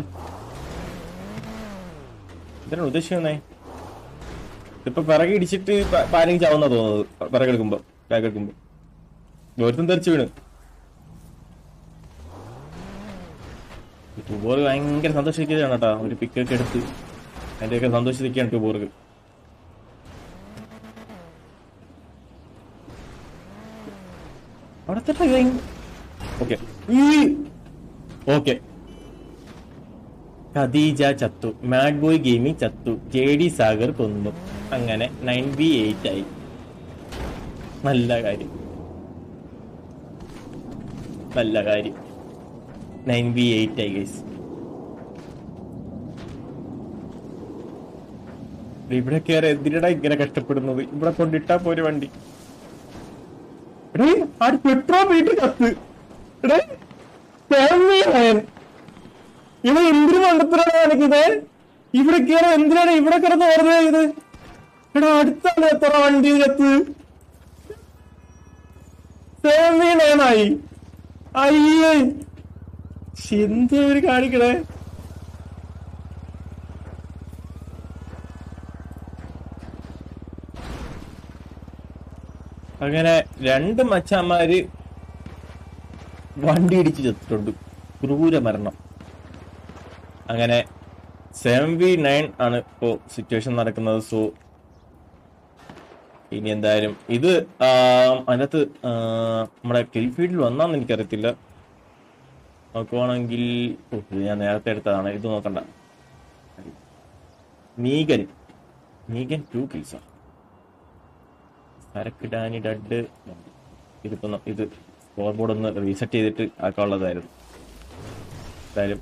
എന്തിനാണ് ഉദ്ദേശിക്കുന്നേ ഇപ്പൊ പിറകെ ഇടിച്ചിട്ട് പാനിങ് ചാവുന്ന തോന്നുന്നത് പിറകെടുക്കുമ്പോ ബാഗ് എടുക്കുമ്പോ ഒരുത്തും തെറിച്ച് വീണ് ടൂബോർ ഭയങ്കര സന്തോഷിക്കുകയാണ് കേട്ടോ ഒരു പിക്കൊക്കെ എടുത്ത് അതിന്റെയൊക്കെ സന്തോഷിക്കുകയാണ് ടൂബോർക്ക് അവിടത്തെ ഓക്കെ ഓക്കെ ഖദീജ ചത്തു മാഡ് ബോയ് ഗെയിമിംഗ് ചത്തു ജെ ഡി സാഗർ കൊന്നു അങ്ങനെ നയൻ ബി എയ്റ്റ് ആയി നല്ല കാര്യം നല്ല കാര്യം നയൻ ബി എയ്റ്റ് ആയി ഗൈസ് ഇവിടെ കയറി എന്തിനടാ ഇങ്ങനെ കഷ്ടപ്പെടുന്നത് ഇവിടെ കൊണ്ടിട്ടാ പോരെ വണ്ടി എടേ ആ പെട്രോൾ വീട്ടിൽ കത്ത് എടേ ഫാമിലി മാൻ ഇവ എന്തിനു മണ്ടത്തിലാണ് കാണിക്കുന്നത് ഇവിടെ കയറി എന്തിനാണ് ഇവിടെ കിടന്ന് ഓർമ്മ ഇത് എടാ അടുത്താണ് എത്ര വണ്ടി കത്ത് ഫാമിലിനായി അയ്യേ ശ്ശെ, എന്താ ഇവര് കാണിക്കണേ അങ്ങനെ രണ്ട് മച്ചാന്മാര് വണ്ടി ഇടിച്ച് ചത്തിട്ടുണ്ട് ക്രൂര മരണം അങ്ങനെ സെവൻ വി നയൻ ആണ് ഇപ്പോ സിറ്റുവേഷൻ നടക്കുന്നത് സോ ഇനി എന്തായാലും ഇത് ആ, അതിനകത്ത് ആ, നമ്മുടെ കിൽ ഫീൽഡിൽ വന്നാന്ന് എനിക്കറിയത്തില്ല നോക്കുവാണെങ്കിൽ ഓ, ഇത് ഞാൻ നേരത്തെ എടുത്തതാണ് ഇത് നോക്കണ്ട നീഗൻ നീഗൻ ടു കിൽസാ സരക്ക് ഡാനി ഡഡ് ഇതിപ്പോ ന- ഇത് സ്കോർ ബോർഡ് ഒന്ന് റീസെറ്റ് ചെയ്തിട്ട് ആക്കാനുള്ളതായിരുന്നു എന്തായാലും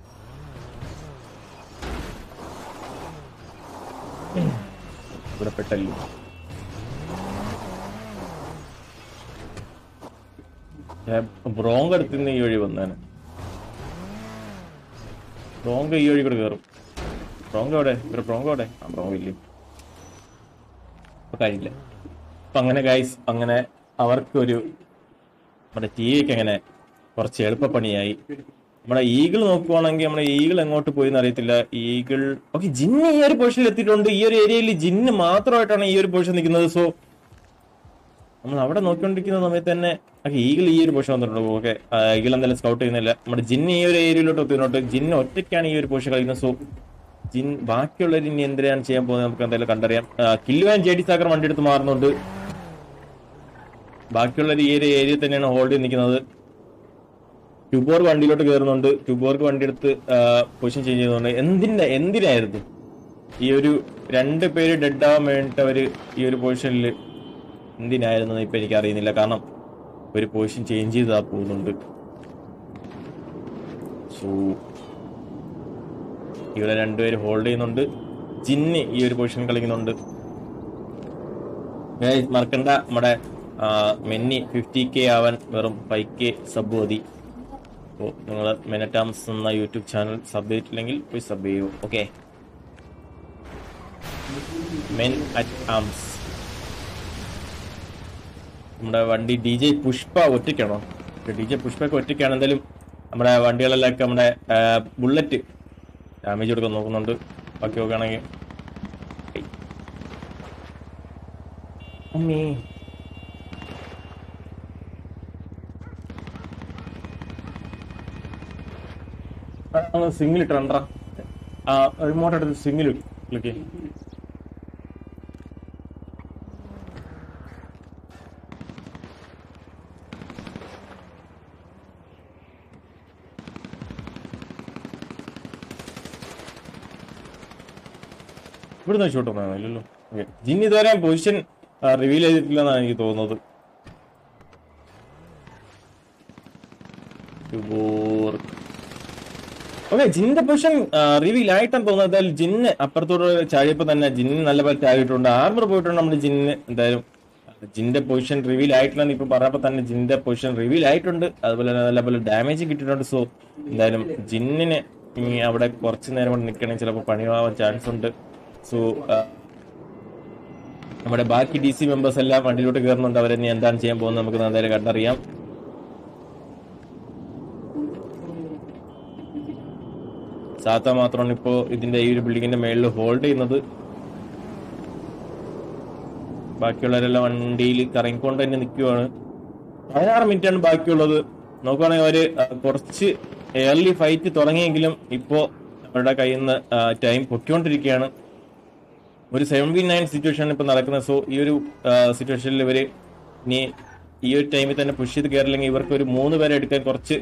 ഇവിടെ പെട്ടല്ലോ ബ്രോങ്ക് അടുത്തുനിന്ന് ഈ വഴി വന്നേനെ ബ്രോങ്ക് ഈ വഴി കൂടെ കയറും ബ്രോങ്ക് എവിടെ ഇവിടെ ബ്രോങ്ക് എവിടെ ആ ബ്രോങ്ക് ഇല്ലേ ഇപ്പൊ കഴിയില്ല അപ്പൊ അങ്ങനെ ഗൈസ് അങ്ങനെ അവർക്ക് ഒരു നമ്മുടെ ടി വിക്ക് അങ്ങനെ കുറച്ച് എളുപ്പപ്പണിയായി നമ്മുടെ ഈഗിൾ നോക്കുവാണെങ്കിൽ നമ്മുടെ ഈഗിൾ എങ്ങോട്ട് പോയി എന്ന് അറിയത്തില്ല ഈഗിൾ ഓക്കെ ജിന്ന് ഈ ഒരു പൊസിഷനിൽ എത്തിയിട്ടുണ്ട് ഈ ഒരു ഏരിയയിൽ ജിന്ന് മാത്രമായിട്ടാണ് ഈ ഒരു പൊസിഷൻ നിൽക്കുന്നത് സോ നമ്മൾ അവിടെ നോക്കിക്കൊണ്ടിരിക്കുന്ന സമയത്ത് തന്നെ ഓക്കെ ഈഗിൾ ഈ ഒരു പൊസിഷൻ വന്നിട്ടുണ്ട് ഓക്കെ ഈഗിൾ എന്തായാലും സ്കൗട്ട് ചെയ്യുന്നില്ല നമ്മുടെ ജിൻ ഈ ഒരു ഏരിയയിലോട്ട് എത്തുന്നുണ്ട് ജിൻ ഒറ്റയ്ക്കാണ് ഈ ഒരു പൊസിഷൻ കളിക്കുന്നത് സോ ജിൻ ബാക്കിയുള്ളവർ ഇനി എന്തിനാണ് ചെയ്യാൻ പോകുന്നത് നമുക്ക് എന്തായാലും കണ്ടറിയാം കില്ലുവാൻ ജെ ഡി സാഗർ വണ്ടി എടുത്ത് മാറുന്നുണ്ട് ബാക്കിയുള്ളവർ ഈ ഒരു ഏരിയ തന്നെയാണ് ഹോൾഡ് ചെയ്ത് നിൽക്കുന്നത് ട്യൂബോർ വണ്ടിയിലോട്ട് കയറുന്നുണ്ട് ട്യൂബോർക്ക് വണ്ടി എടുത്ത് പൊസിഷൻ ചേഞ്ച് ചെയ്യുന്നുണ്ട് എന്തിന്റെ എന്തിനായിരുന്നു ഈ ഒരു രണ്ട് പേര് ഡെഡ് ആവാൻ വേണ്ടിട്ട് അവര് ഈ ഒരു പൊസിഷനിൽ എന്തിനായിരുന്നു ഇപ്പൊ എനിക്ക് അറിയുന്നില്ല കാരണം ഒരു പൊസിഷൻ ചേഞ്ച് ചെയ്താ പോകുന്നുണ്ട് സോ ഇവിടെ രണ്ടുപേര് ഹോൾഡ് ചെയ്യുന്നുണ്ട് ജിന്ന് ഈ ഒരു പൊസിഷൻ കളിക്കുന്നുണ്ട് Guys, മറക്കണ്ട നമ്മുടെ ആ, മെന്നി ഫിഫ്റ്റി കെ ആവാൻ വെറും ഫൈവ് കെ സബ് മതി അപ്പോൾ നിങ്ങൾ മെനറ്റാംസ് എന്ന യൂട്യൂബ് ചാനൽ സബ് ചെയ്തിട്ടില്ലെങ്കിൽ പോയി സബ് ചെയ്യൂ ഓക്കെ മെൻ അറ്റ് ആംസ് നമ്മുടെ വണ്ടി ഡി ജെ പുഷ്പ ഒറ്റയ്ക്കാണോ ഡി ജെ പുഷ്പയൊക്കെ ഒറ്റയ്ക്കാണ് എന്തായാലും നമ്മുടെ വണ്ടികളിലൊക്കെ നമ്മുടെ ബുള്ളറ്റ് ഡാമേജ് കൊടുക്കാൻ നോക്കുന്നുണ്ട് ബാക്കി നോക്കുകയാണെങ്കിൽ ഏയ്. അമ്മേ സിംഗിൾ ഇട്ടാ ആ റിമോട്ട് എടുത്ത് സിംഗിൾ ക്ലിക്ക് ഇവിടുന്ന് ഷൂട്ട് ഒന്നാണ് ഇല്ലല്ലോ ഓക്കെ ജിൻ ഇതുവരെ പൊസിഷൻ റിവീൽ ചെയ്തിട്ടില്ലെന്നാണ് എനിക്ക് തോന്നുന്നത് ഓക്കെ ജിന്റെ പൊസിഷൻ റിവീൽ ആയിട്ടാണ് തോന്നുന്നത് എന്തായാലും ജിന്ന് അപ്പുറത്തോട് ചാടിയപ്പോ തന്നെ ജിന്ന് നല്ല പോലെ ചാടിയിട്ടുണ്ട് ആർമർ പോയിട്ടുണ്ട് നമ്മുടെ ജിന്ന് എന്തായാലും ജിന്റെ പൊസിഷൻ റിവീൽ ആയിട്ടില്ലെന്ന് ഇപ്പൊ പറഞ്ഞപ്പോ തന്നെ ജിന്റെ പൊസിഷൻ റിവീൽ ആയിട്ടുണ്ട് അതുപോലെ തന്നെ നല്ല പോലെ ഡാമേജ് കിട്ടിയിട്ടുണ്ട് സോ എന്തായാലും ജിന്നിന് ഇനി അവിടെ കുറച്ച് നേരം കൊണ്ട് നിൽക്കണമെങ്കിൽ ചിലപ്പോൾ പണിയാവാൻ ചാൻസ് ഉണ്ട് സോ നമ്മുടെ ബാക്കി ഡി സി മെമ്പേഴ്സ് എല്ലാം വണ്ടിയിലോട്ട് കയറുന്നുണ്ട് അവരെന്നെ എന്താണ് ചെയ്യാൻ പോകുന്നത് നമുക്ക് എന്തായാലും കണ്ടറിയാം സാത്ത മാത്രമാണ് ഇപ്പോ ഇതിന്റെ ഈ ഒരു ബിൽഡിങ്ങിന്റെ മേളിൽ ഹോൾഡ് ചെയ്യുന്നത് ബാക്കിയുള്ളവരെല്ലാം വണ്ടിയിൽ കറങ്ങിക്കൊണ്ട് തന്നെ നിൽക്കുവാണ് പതിനാറ് മിനിറ്റ് ആണ് ബാക്കിയുള്ളത് നോക്കുവാണെങ്കിൽ അവര് ആ, കുറച്ച് എയർലി ഫൈറ്റ് തുടങ്ങിയെങ്കിലും ഇപ്പോ അവരുടെ കയ്യിൽ നിന്ന് ടൈം പൊയ്ക്കൊണ്ടിരിക്കുകയാണ് ഒരു സെവൻറ്റി നയൻ സിറ്റുവേഷൻ ഇപ്പൊ നടക്കുന്നത് സോ ഈ ഒരു സിറ്റുവേഷനിൽ ഇവര് ഇനി ഈ ഒരു ടൈമിൽ തന്നെ പുഷ് ചെയ്ത് കയറില്ലെങ്കിൽ ഇവർക്ക് ഒരു മൂന്ന് പേരെ എടുക്കാൻ കുറച്ച്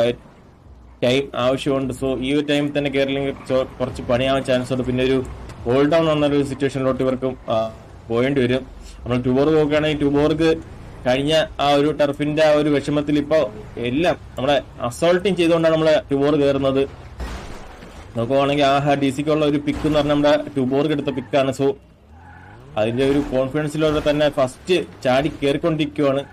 ടൈം ആവശ്യമുണ്ട് സോ ഈ ഒരു ടൈമിൽ തന്നെ കയറില്ലെങ്കിൽ ചോ- കുറച്ച് പണിയാവാൻ ചാൻസ് ഉണ്ട് പിന്നെ ഒരു ഹോൾഡ് ഡൗൺ എന്നൊരു സിറ്റുവേഷനിലോട്ട് ഇവർക്ക് ആ, പോകേണ്ടി വരും നമ്മൾ ട്യൂബോർക്ക് നോക്കുകയാണെങ്കിൽ ട്യൂബോർക്ക് കഴിഞ്ഞ ആ ഒരു ടർഫിന്റെ ആ ഒരു വിഷമത്തിൽ ഇപ്പൊ എല്ലാം നമ്മളെ അസോൾട്ടിങ് ചെയ്തുകൊണ്ടാണ് നമ്മളെ ട്യൂബോർ കയറുന്നത് നോക്കുവാണെങ്കിൽ ആ ഡി സിക്കുള്ള ഒരു പിക്ക് എന്ന് പറഞ്ഞാൽ നമ്മുടെ ട്യൂബോർക്ക് എടുത്ത പിക്കാണ് സോ അതിന്റെ ഒരു കോൺഫിഡൻസിലൂടെ തന്നെ ഫസ്റ്റ് ചാടി കയറിക്കൊണ്ടിരിക്കുവാണ്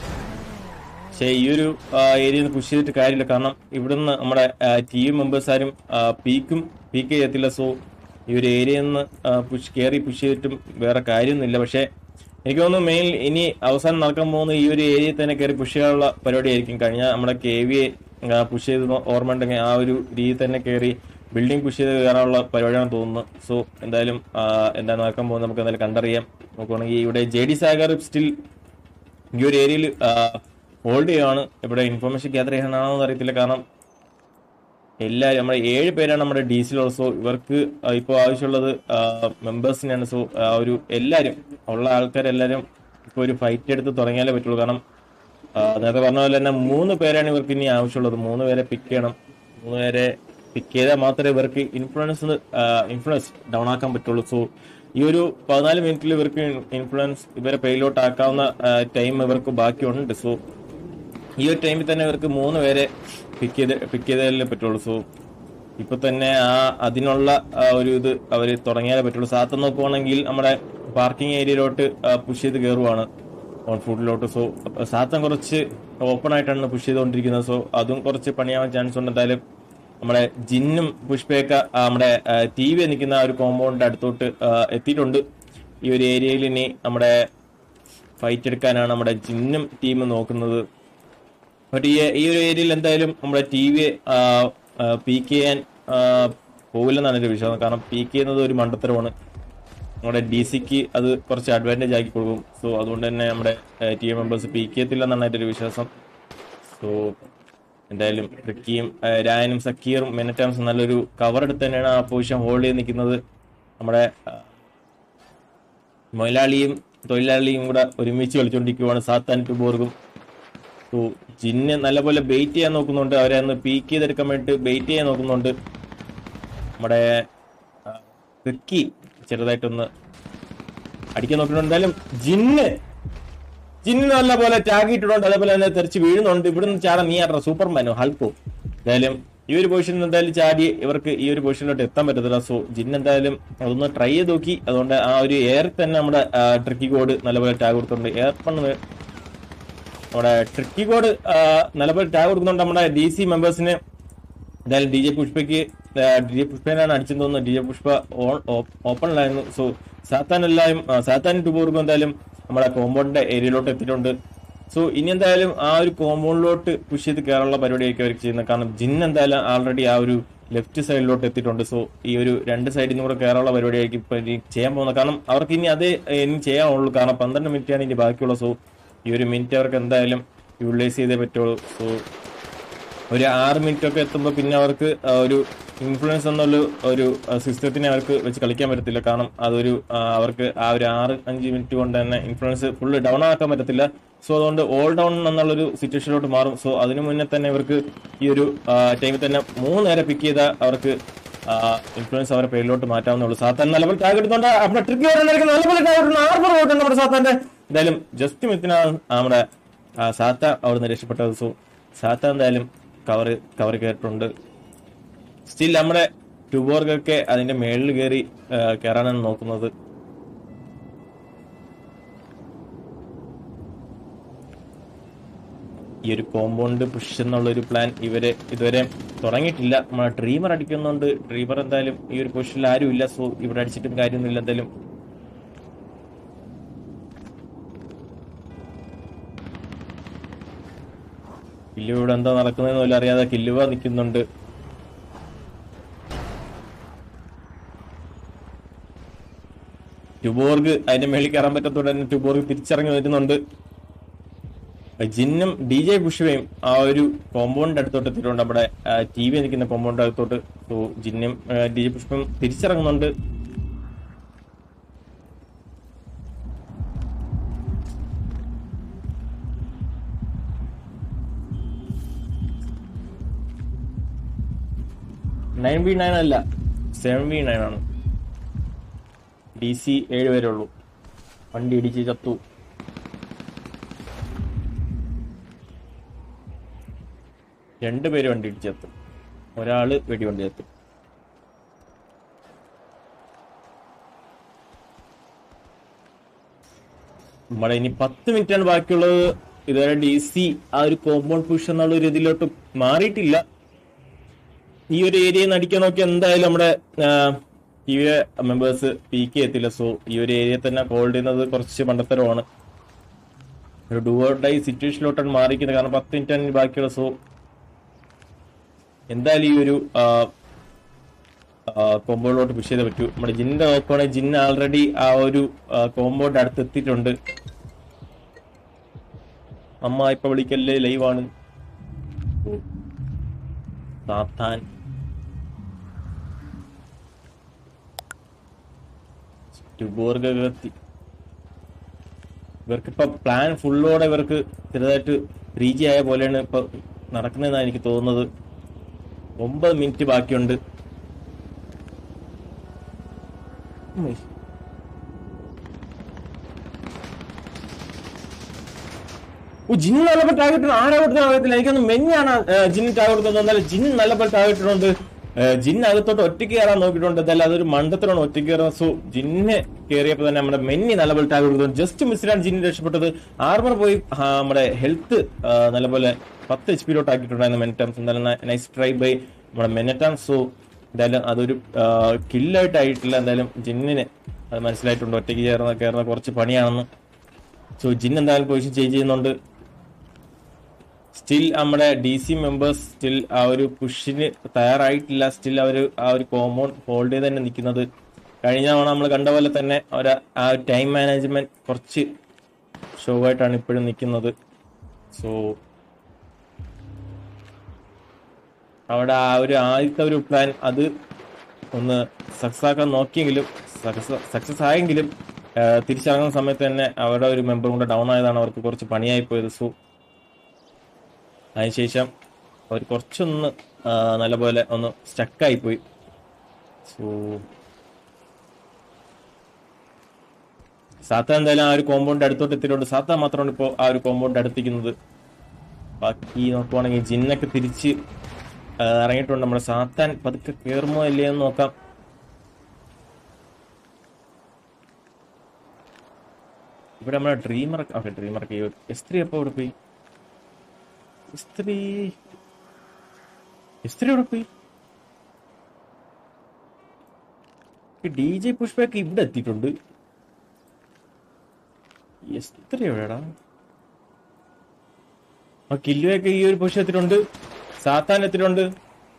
പക്ഷേ ഈ ഒരു ഏരിയ പുഷ് ചെയ്തിട്ട് കാര്യമില്ല കാരണം ഇവിടുന്ന് നമ്മുടെ ടീം മെമ്പേഴ്സ് ആരും പീക്കും പീക്ക് ചെയ്യത്തില്ല സോ ഈ ഒരു ഏരിയയിൽ നിന്ന് പുഷ് കയറി പുഷ് ചെയ്തിട്ടും വേറെ കാര്യമൊന്നുമില്ല പക്ഷേ എനിക്ക് തോന്നുന്നു മെയിൻ ഇനി അവസാനം നടക്കാൻ പോകുന്ന ഈ ഒരു ഏരിയയിൽ തന്നെ കയറി പുഷ് ചെയ്യാനുള്ള പരിപാടിയായിരിക്കും കഴിഞ്ഞ നമ്മുടെ കെ വി പുഷ് ചെയ്ത് നോ- ഓർമ്മ ഉണ്ടെങ്കിൽ ആ ഒരു രീതി തന്നെ കയറി ബിൽഡിംഗ് പുഷ് ചെയ്ത് കയറാനുള്ള പരിപാടിയാണ് തോന്നുന്നത് സോ എന്തായാലും ആ, എന്താണ് നടക്കാൻ പോകുന്നത് നമുക്ക് എന്തായാലും കണ്ടറിയാം നോക്കുവാണെങ്കിൽ ഇവിടെ ജെ ഡി സാഗർ സ്റ്റിൽ ഈ ഒരു ഏരിയയിൽ ഹോൾഡ് ചെയ്യുകയാണ് ഇവിടെ ഇൻഫർമേഷൻ ഗ്യാദർ ചെയ്യാനാണോ എന്ന് അറിയത്തില്ല കാരണം എല്ലാവരും നമ്മുടെ ഏഴ് പേരാണ് നമ്മുടെ ഡി സിയിൽ സോ ഇവർക്ക് ഇപ്പോൾ ആവശ്യമുള്ളത് മെമ്പേഴ്സിനാണ് സോ ആ ഒരു എല്ലാവരും ഉള്ള ആൾക്കാരെല്ലാവരും ഇപ്പോൾ ഒരു ഫൈറ്റ് എടുത്ത് തുടങ്ങിയാലേ പറ്റുള്ളൂ കാരണം ആ, നേരത്തെ പറഞ്ഞ പോലെ തന്നെ മൂന്ന് പേരാണ് ഇവർക്ക് ഇനി ആവശ്യമുള്ളത് മൂന്ന് പേരെ പിക്ക് ചെയ്യണം മൂന്ന് പേരെ പിക്ക് ചെയ്താൽ മാത്രമേ ഇവർക്ക് ഇൻഫ്ലുവൻസ് ഇൻഫ്ലുവൻസ് ഡൗൺ ആക്കാൻ പറ്റുള്ളൂ സോ ഈ ഒരു പതിനാല് മിനിറ്റിൽ ഇവർക്ക് ഇൻഫ്ലുവൻസ് ഇവരെ പെയിലോട്ട് ആക്കാവുന്ന ടൈം ഇവർക്ക് ബാക്കിയുണ്ട് സോ ഈ ഒരു ടൈമിൽ തന്നെ ഇവർക്ക് മൂന്ന് പേരെ പിക്ക് ചെയ്ത് പിക്ക് ചെയ്താലേ പറ്റുള്ളൂ സോ ഇപ്പൊ തന്നെ ആ അതിനുള്ള ആ ഒരു ഇത് അവർ തുടങ്ങിയാലേ പറ്റുള്ളൂ സാത്ത് നോക്കുവാണെങ്കിൽ നമ്മുടെ പാർക്കിംഗ് ഏരിയയിലോട്ട് പുഷ് ചെയ്ത് കയറുവാണ് ഓൺ ഫുഡിലോട്ട് സോ സാത്തൻ കുറച്ച് ഓപ്പൺ ആയിട്ടാണ് പുഷ് ചെയ്തുകൊണ്ടിരിക്കുന്നത് സോ അതും കുറച്ച് പണിയാവാൻ ചാൻസ് ഉണ്ട് എന്തായാലും നമ്മുടെ ജിന്നും പുഷ്പയൊക്കെ ആ, നമ്മുടെ ടി വി നിൽക്കുന്ന ആ ഒരു കോമ്പൗണ്ടിന്റെ അടുത്തോട്ട് ആ, എത്തിയിട്ടുണ്ട് ഈ ഒരു ഏരിയയിൽ ഇനി നമ്മുടെ ഫൈറ്റ് എടുക്കാനാണ് നമ്മുടെ ജിന്നും ടീമും നോക്കുന്നത് ബട്ട് ഈ ഈ ഒരു ഏരിയയിൽ എന്തായാലും നമ്മുടെ ടി വി പീക്ക് ചെയ്യാൻ ആ, പോകില്ലെന്നാണ് എന്റെ വിശ്വാസം കാരണം പീക്ക് ചെയ്യുന്നത് ഒരു മണ്ടത്തരമാണ് നമ്മുടെ ഡി സിക്ക് അത് കുറച്ച് അഡ്വാൻറ്റേജ് ആക്കി കൊടുക്കും സോ അതുകൊണ്ട് തന്നെ നമ്മുടെ ടീം മെമ്പേഴ്സ് പി കെ എത്തില്ലെന്നാണ് എൻ്റെ ഒരു വിശ്വാസം സോ എന്തായാലും റിക്കിയും ആ, രായനും സക്കീറും മെനറ്റാംസും നല്ലൊരു കവർ എടുത്ത് തന്നെയാണ് ആ പൊസിഷൻ ഹോൾഡ് ചെയ്ത് നിൽക്കുന്നത് നമ്മുടെ ആ, മുതലാളിയും തൊഴിലാളിയും കൂടെ ഒരുമിച്ച് കളിച്ചുകൊണ്ടിരിക്കുവാണ് സാത്താൻ ടുബോർഗും സോ ജിന്ന് നല്ലപോലെ ബെയിറ്റ് ചെയ്യാൻ നോക്കുന്നുണ്ട് അവരെ ഒന്ന് പീക്ക് ചെയ്തെടുക്കാൻ വേണ്ടിയിട്ട് ബെയിറ്റ് ചെയ്യാൻ നോക്കുന്നുണ്ട് നമ്മുടെ ആ, റിക്കി ചെറുതായിട്ടൊന്ന് അടിക്കാൻ നോക്കുന്നുണ്ട് എന്തായാലും ജിന്ന് ജിന്ന് നല്ല പോലെ ടാഗ് ഇട്ടിട്ടുണ്ട് അതേപോലെ തന്നെ തെറിച്ച് വീഴുന്നുണ്ട് ഇവിടുന്ന് ചാടാൻ നീ ആരുടെ സൂപ്പർമാനോ ഹൽക്കോ എന്തായാലും ഈ ഒരു പൊസിഷനിൽ എന്തായാലും ചാടി ഇവർക്ക് ഈ ഒരു പൊസിഷനിലോട്ട് എത്താൻ പറ്റത്തില്ല സോ ജിന്ന് എന്തായാലും അതൊന്ന് ട്രൈ ചെയ്ത് നോക്കി അതുകൊണ്ട് ആ ഒരു എയർ തന്നെ നമ്മുടെ ട്രിക്കി കോഡ് നല്ലപോലെ ടാഗ് കൊടുത്തിട്ടുണ്ട് എയർ പണ്ണ് നമ്മുടെ ട്രിക്കി കോഡ് നല്ലപോലെ ടാഗ് കൊടുക്കുന്നുണ്ട് നമ്മുടെ ഡി സി മെമ്പേഴ്സിന് എന്തായാലും ഡി ജെ പുഷ്പയ്ക്ക് ഡി ജെ പുഷ്പനാണ് അടിച്ചെന്ന് തോന്നുന്നു ഡി ജെ പുഷ്പ ഓപ്പണിലായിരുന്നു സോ സാത്താൻ എല്ലാവരും ആ, സാത്താൻ ടുബോർഗും എന്തായാലും നമ്മുടെ കോമ്പൗണ്ടിന്റെ ഏരിയയിലോട്ട് എത്തിയിട്ടുണ്ട് സോ ഇനി എന്തായാലും ആ ഒരു കോമ്പൗണ്ടിലോട്ട് പുഷ് ചെയ്ത് കയറാനുള്ള പരിപാടിയൊക്കെ അവർ ചെയ്യുന്നത് കാരണം ജിൻ എന്തായാലും ആൾറെഡി ആ ഒരു ലെഫ്റ്റ് സൈഡിലോട്ട് എത്തിയിട്ടുണ്ട് സോ ഈ ഒരു രണ്ട് സൈഡിൽ നിന്ന് കൂടെ കയറാനുള്ള പരിപാടിയായിരിക്കും ഇപ്പൊ ഇനി ചെയ്യാൻ പോകുന്നത് കാരണം അവർക്ക് ഇനി അതേ ഏ, ഇനി ചെയ്യാനുള്ളൂ കാരണം പന്ത്രണ്ട് മിനിറ്റാണ് ഇനി ബാക്കിയുള്ളത് സോ ഈ ഒരു മിനിറ്റ് അവർക്ക് എന്തായാലും യൂട്ടിലൈസ് ചെയ്തേ പറ്റുള്ളൂ സോ ഒരു ആറ് മിനിറ്റ് ഒക്കെ എത്തുമ്പോൾ പിന്നെ അവർക്ക് ആ ഒരു ഇൻഫ്ലുവൻസ് എന്നുള്ള ഒരു സിസ്റ്റത്തിനെ അവർക്ക് വെച്ച് കളിക്കാൻ പറ്റത്തില്ല കാരണം അതൊരു ആ, അവർക്ക് ആ ഒരു ആറ് അഞ്ച് മിനിറ്റ് കൊണ്ട് തന്നെ ഇൻഫ്ലുവൻസ് ഫുള്ള് ഡൗൺ ആക്കാൻ പറ്റത്തില്ല സോ അതുകൊണ്ട് ഓൾ ഡൗൺ എന്നുള്ളൊരു സിറ്റുവേഷനിലോട്ട് മാറും സോ അതിനു മുന്നേ തന്നെ ഇവർക്ക് ഈ ഒരു ടൈമിൽ തന്നെ മൂന്ന് നേരെ പിക്ക് ചെയ്താൽ അവർക്ക് ഇൻഫ്ലുവൻസ് അവരെ പേരിലോട്ട് മാറ്റാവുന്നുള്ളൂ സാത്താൻ നല്ലപോലെ ടാഗ് എടുത്തോണ്ട് നമ്മുടെ ട്രിക്ക് നല്ലപോലെ ടാഗ് ഇടുന്നു ആർബർ പോയിട്ടുണ്ട് നമ്മുടെ സാത്താന്റെ എന്തായാലും ജസ്റ്റ് മിത്തിനാണ് നമ്മുടെ ആ, സാത്ത അവിടുന്ന് രക്ഷപ്പെട്ടത് സോ സാത്ത എന്തായാലും കവർ കവർ കയറിയിട്ടുണ്ട് സ്റ്റിൽ നമ്മുടെ ട്യൂബോർഗൊക്കെ അതിന്റെ മേളിൽ കയറി ആ, കയറാനാണ് നോക്കുന്നത് ഈ ഒരു കോമ്പൗണ്ട് പുഷ് എന്നുള്ള ഒരു പ്ലാൻ ഇവര് ഇതുവരെ തുടങ്ങിയിട്ടില്ല നമ്മുടെ ഡ്രീമർ അടിക്കുന്നുണ്ട് ഡ്രീമർ എന്തായാലും ഈ ഒരു പൊസിഷനിൽ ആരും ഇല്ല സോ ഇവിടെ അടിച്ചിട്ടും കാര്യമൊന്നുമില്ല എന്തായാലും കില്ലുവ ഇവിടെ എന്താ നടക്കുന്നതെന്ന് പോലും അറിയാതെ കില്ലുവ നിൽക്കുന്നുണ്ട് ടുബോർഗ് അതിന്റെ മേളിൽ കയറാൻ പറ്റത്തോടെ തന്നെ ടുബോർഗ് തിരിച്ചിറങ്ങി വരുന്നുണ്ട് ജിന്നും ഡി ജെ പുഷ്വയും ആ ഒരു കോമ്പൗണ്ട് അടുത്തോട്ട് എത്തിയിട്ടുണ്ട് നമ്മുടെ ടി വി നിൽക്കുന്ന കോമ്പൗണ്ട് അടുത്തോട്ട് സോ ജിന്നും ഡി ജെ പുഷ്പം തിരിച്ചിറങ്ങുന്നുണ്ട് നയൻ ബി നയൻ അല്ല സെവൻ ബി നയൻ ആണ് ഡി സി ഏഴ് പേരേ ഉള്ളൂ വണ്ടി ഇടിച്ച് ചത്തു രണ്ടുപേര് വണ്ടി ഇടിച്ച് ചത്തു ഒരാള് വെടിവണ്ടി ചത്തു നമ്മുടെ ഇനി പത്ത് മിനിറ്റാണ് ബാക്കിയുള്ളത് ഇതുവരെ ഡി സി ആ ഒരു കോമ്പൗണ്ട് പുഷ് എന്നുള്ള ഒരു ഇതിലോട്ട് മാറിയിട്ടില്ല ഈ ഒരു ഏരിയയിൽ നിന്ന് അടിക്കാൻ നോക്കി എന്തായാലും നമ്മുടെ T V members P K എത്തില്ല സോ ഈ ഒരു ഏരിയ തന്നെ ഹോൾഡ് ചെയ്യുന്നത് കുറച്ച് മണ്ടത്തരമാണ് ഒരു ഡുവർ ഡൈ സിറ്റുവേഷനിലോട്ടാണ് മാറിയിരിക്കുന്നത് കാരണം പത്ത് മിനിറ്റാണ് ഇനി ബാക്കിയുള്ള സോ എന്തായാലും ഈ ഒരു കോമ്പൗണ്ടിലോട്ട് പുഷ് ചെയ്തേ പറ്റൂ നമ്മുടെ ജിന്നിന്റെ നോക്കുവാണെങ്കിൽ ജിൻ ആൾറെഡി ആ ഒരു കോമ്പൗണ്ട് അടുത്ത് എത്തിയിട്ടുണ്ട് അമ്മ ഇപ്പൊ വിളിക്കല്ലേ ലൈവാണ് സാത്താൻ ടുബോർഗത്തി ഇവർക്കിപ്പോ പ്ലാൻ ഫുള്ളോടെ ഇവർക്ക് ചെറുതായിട്ട് റീച്ച് ആയ പോലെയാണ് ഇപ്പൊ നടക്കുന്നതെന്നാണ് എനിക്ക് തോന്നുന്നത് ഒമ്പത് മിനിറ്റ് ബാക്കിയുണ്ട് ഉം. ഓ ജിൻ നല്ലപോലെ ടാർഗറ്റ് ആരാ കൊടുത്ത അറിയത്തില്ല എനിക്കൊന്ന് മെഞ്ഞാണ് ജിൻ ടാർഗറ്റ് എന്നാൽ ജിൻ നല്ലപോലെ ടാർഗറ്റിട്ടുണ്ട് ജിൻ അകത്തോട്ട് ഒറ്റയ്ക്ക് കയറാൻ നോക്കിയിട്ടുണ്ട് എന്തായാലും അതൊരു മണ്ടത്തിലാണ് ഒറ്റയ്ക്ക് കയറുന്നത് സോ ജിന്നെ കയറിയപ്പോൾ തന്നെ നമ്മുടെ മെന്നി നല്ലപോലെ ടാഗ് കൊടുത്തു ജസ്റ്റ് മിസ്സിലാണ് ജിന്ന് രക്ഷപ്പെട്ടത് ആർമർ പോയി ആ, നമ്മുടെ ഹെൽത്ത് നല്ലപോലെ പത്ത് എച്ച് പിയിലോട്ട് ആക്കിയിട്ടുണ്ടായിരുന്നു മെനറ്റാംസ് എന്തായാലും നൈസ് ട്രൈ ബൈ നമ്മുടെ മെനറ്റാം സോ എന്തായാലും അതൊരു കില്ലായിട്ട് ആയിട്ടില്ല എന്തായാലും ജിന്നിന് അത് മനസ്സിലായിട്ടുണ്ട് ഒറ്റയ്ക്ക് കയറുന്ന കയറുന്ന കുറച്ച് പണിയാണെന്ന് സോ ജിൻ എന്തായാലും പൊസിഷൻ ചേഞ്ച് ചെയ്യുന്നുണ്ട് സ്റ്റിൽ നമ്മുടെ ഡി സി മെമ്പേഴ്സ് സ്റ്റിൽ ആ ഒരു പുഷിന് തയ്യാറായിട്ടില്ല സ്റ്റിൽ അവർ ആ ഒരു കോമ്പൗണ്ട് ഹോൾഡ് ചെയ്ത് തന്നെ നിൽക്കുന്നത് കഴിഞ്ഞ തവണ നമ്മൾ കണ്ട പോലെ തന്നെ ഒരു ആ ടൈം മാനേജ്മെന്റ് കുറച്ച് ഷോ ആയിട്ടാണ് ഇപ്പോഴും നിൽക്കുന്നത് സോ അവിടെ ആ ഒരു ആദ്യത്തെ ഒരു പ്ലാൻ അത് ഒന്ന് സക്സസ് ആക്കാൻ നോക്കിയെങ്കിലും സക്സസ് ആയെങ്കിലും ആ, തിരിച്ചിറങ്ങുന്ന സമയത്ത് തന്നെ അവരുടെ ഒരു മെമ്പർ കൊണ്ട് ഡൗൺ ആയതാണ് അവർക്ക് കുറച്ച് പണിയായി പോയത് സോ അതിനുശേഷം അവർ കുറച്ചൊന്ന് ആ, നല്ലപോലെ ഒന്ന് സ്റ്റക്കായി പോയി സോ സാത്ത എന്തായാലും ആ ഒരു കോമ്പൗണ്ട് അടുത്തോട്ട് എത്തിയിട്ടുണ്ട് സാത്ത മാത്രമാണ് ഇപ്പോൾ ആ ഒരു കോമ്പൗണ്ട് അടുത്തിരിക്കുന്നത് ബാക്കി നോക്കുവാണെങ്കിൽ ജിന്നൊക്കെ തിരിച്ച് ആ, ഇറങ്ങിയിട്ടുണ്ട് നമ്മുടെ സാത്താൻ പതുക്കെ കയറുമോ ഇല്ലയോ എന്ന് നോക്കാം ഇവിടെ നമ്മുടെ ഡ്രീമർ ഓക്കെ ഡ്രീമർ എസ്ത്രീ എപ്പോ ഇവിടെ പോയി എസ്ത്രീ എസ്ത്രീ എവിടെ പോയി ഡി ജെ പുഷ്പയൊക്കെ ഇവിടെ എത്തിയിട്ടുണ്ട് എസ്ത്രീ എവിടെടാ ആ കില്ലുവൊക്കെ ഈ ഒരു പൊസിഷൻ എത്തിയിട്ടുണ്ട് സാത്താൻ എത്തിയിട്ടുണ്ട്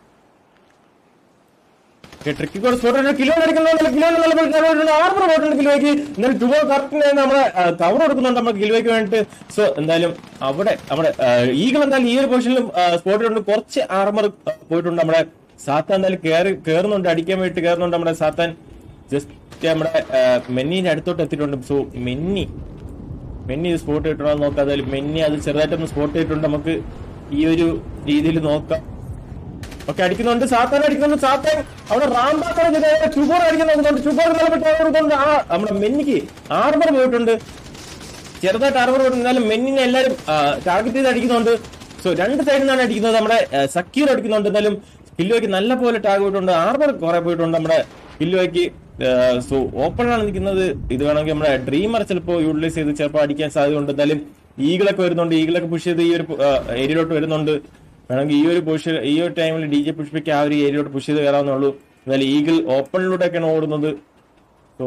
ട്രിക്കി കൂടെ സ്പോട്ട് കിലോ അടിക്കുന്നുണ്ട് കിലോ ആർമർ പോയിട്ടുണ്ട് കിലോയ്ക്ക് എന്നാലും ടു കറക്റ്റ് നമ്മുടെ കവർ കൊടുക്കുന്നുണ്ട് നമ്മുടെ കിലോയ്ക്ക് വേണ്ടിട്ട് സോ എന്തായാലും അവിടെ നമ്മുടെ ഈഗിൾ എന്തായാലും ഈ ഒരു പൊസിഷനിലും സ്പോട്ടിലുണ്ട് കുറച്ച് ആർമർ പോയിട്ടുണ്ട് നമ്മുടെ സാത്താൻ എന്തായാലും കയറി കയറുന്നുണ്ട് അടിക്കാൻ വേണ്ടി കയറുന്നുണ്ട് നമ്മുടെ സാത്താൻ ജസ്റ്റ് നമ്മുടെ മെന്നീന്റെ അടുത്തോട്ട് എത്തിയിട്ടുണ്ട് സോ മെന്നി മെന്നി ഇത് സ്പോട്ട് ചെയ്തിട്ടുണ്ടോ എന്ന് നോക്കാം അതായത് മെന്നി അത് ചെറുതായിട്ടൊന്ന് സ്പോട്ട് ചെയ്തിട്ടുണ്ട് നമുക്ക് ഈ ഒരു രീതിയിൽ നോക്കാം ഓക്കെ അടിക്കുന്നുണ്ട് സാത്താൻ അടിക്കുന്നുണ്ട് സാത്താൻ അവിടെ റാംബാക്കാണ് ചുബോർ അടിക്കുന്നുണ്ട് ചുബോർ നിലപ്പെട്ട് ആ നമ്മുടെ മെന്നിക്ക് ആർമർ പോയിട്ടുണ്ട് ചെറുതായിട്ട് ആർമർ പോയിട്ടുണ്ട് എന്നാലും മെന്നിനെ എല്ലാവരും ടാർഗറ്റ് ചെയ്ത് അടിക്കുന്നുണ്ട് സോ രണ്ട് സൈഡിൽ നിന്നാണ് അടിക്കുന്നത് നമ്മുടെ സക്കീർ അടിക്കുന്നുണ്ട് എന്നാലും കില്ലോയ്ക്ക് നല്ല പോലെ ടാഗ് പോയിട്ടുണ്ട് ആർമർ കുറെ പോയിട്ടുണ്ട് നമ്മുടെ കില്ലോയ്ക്ക് സോ ഓപ്പണിലാണ് നിൽക്കുന്നത് ഇത് വേണമെങ്കിൽ നമ്മുടെ ഡ്രീമർ ചിലപ്പോൾ യൂട്ടിലൈസ് ചെയ്ത് ചിലപ്പോൾ അടിക്കാൻ സാധ്യതയുണ്ട് എന്തായാലും ഈഗിളൊക്കെ വരുന്നുണ്ട് ഈഗിളൊക്കെ പുഷ് ചെയ്ത് ഈ ഒരു ഏരിയയിലോട്ട് വരുന്നുണ്ട് വേണമെങ്കിൽ ഈ ഒരു പുഷ് ഈ ഒരു ടൈമിൽ ഡി ജെ പുഷ്പിക്ക് ആ ഒരു ഏരിയയിലോട്ട് പുഷ് ചെയ്ത് കയറാവുന്നേ ഉള്ളൂ എന്നാലും ഈഗിൾ ഓപ്പണിലൂടെയൊക്കെയാണ് ഓടുന്നത് സോ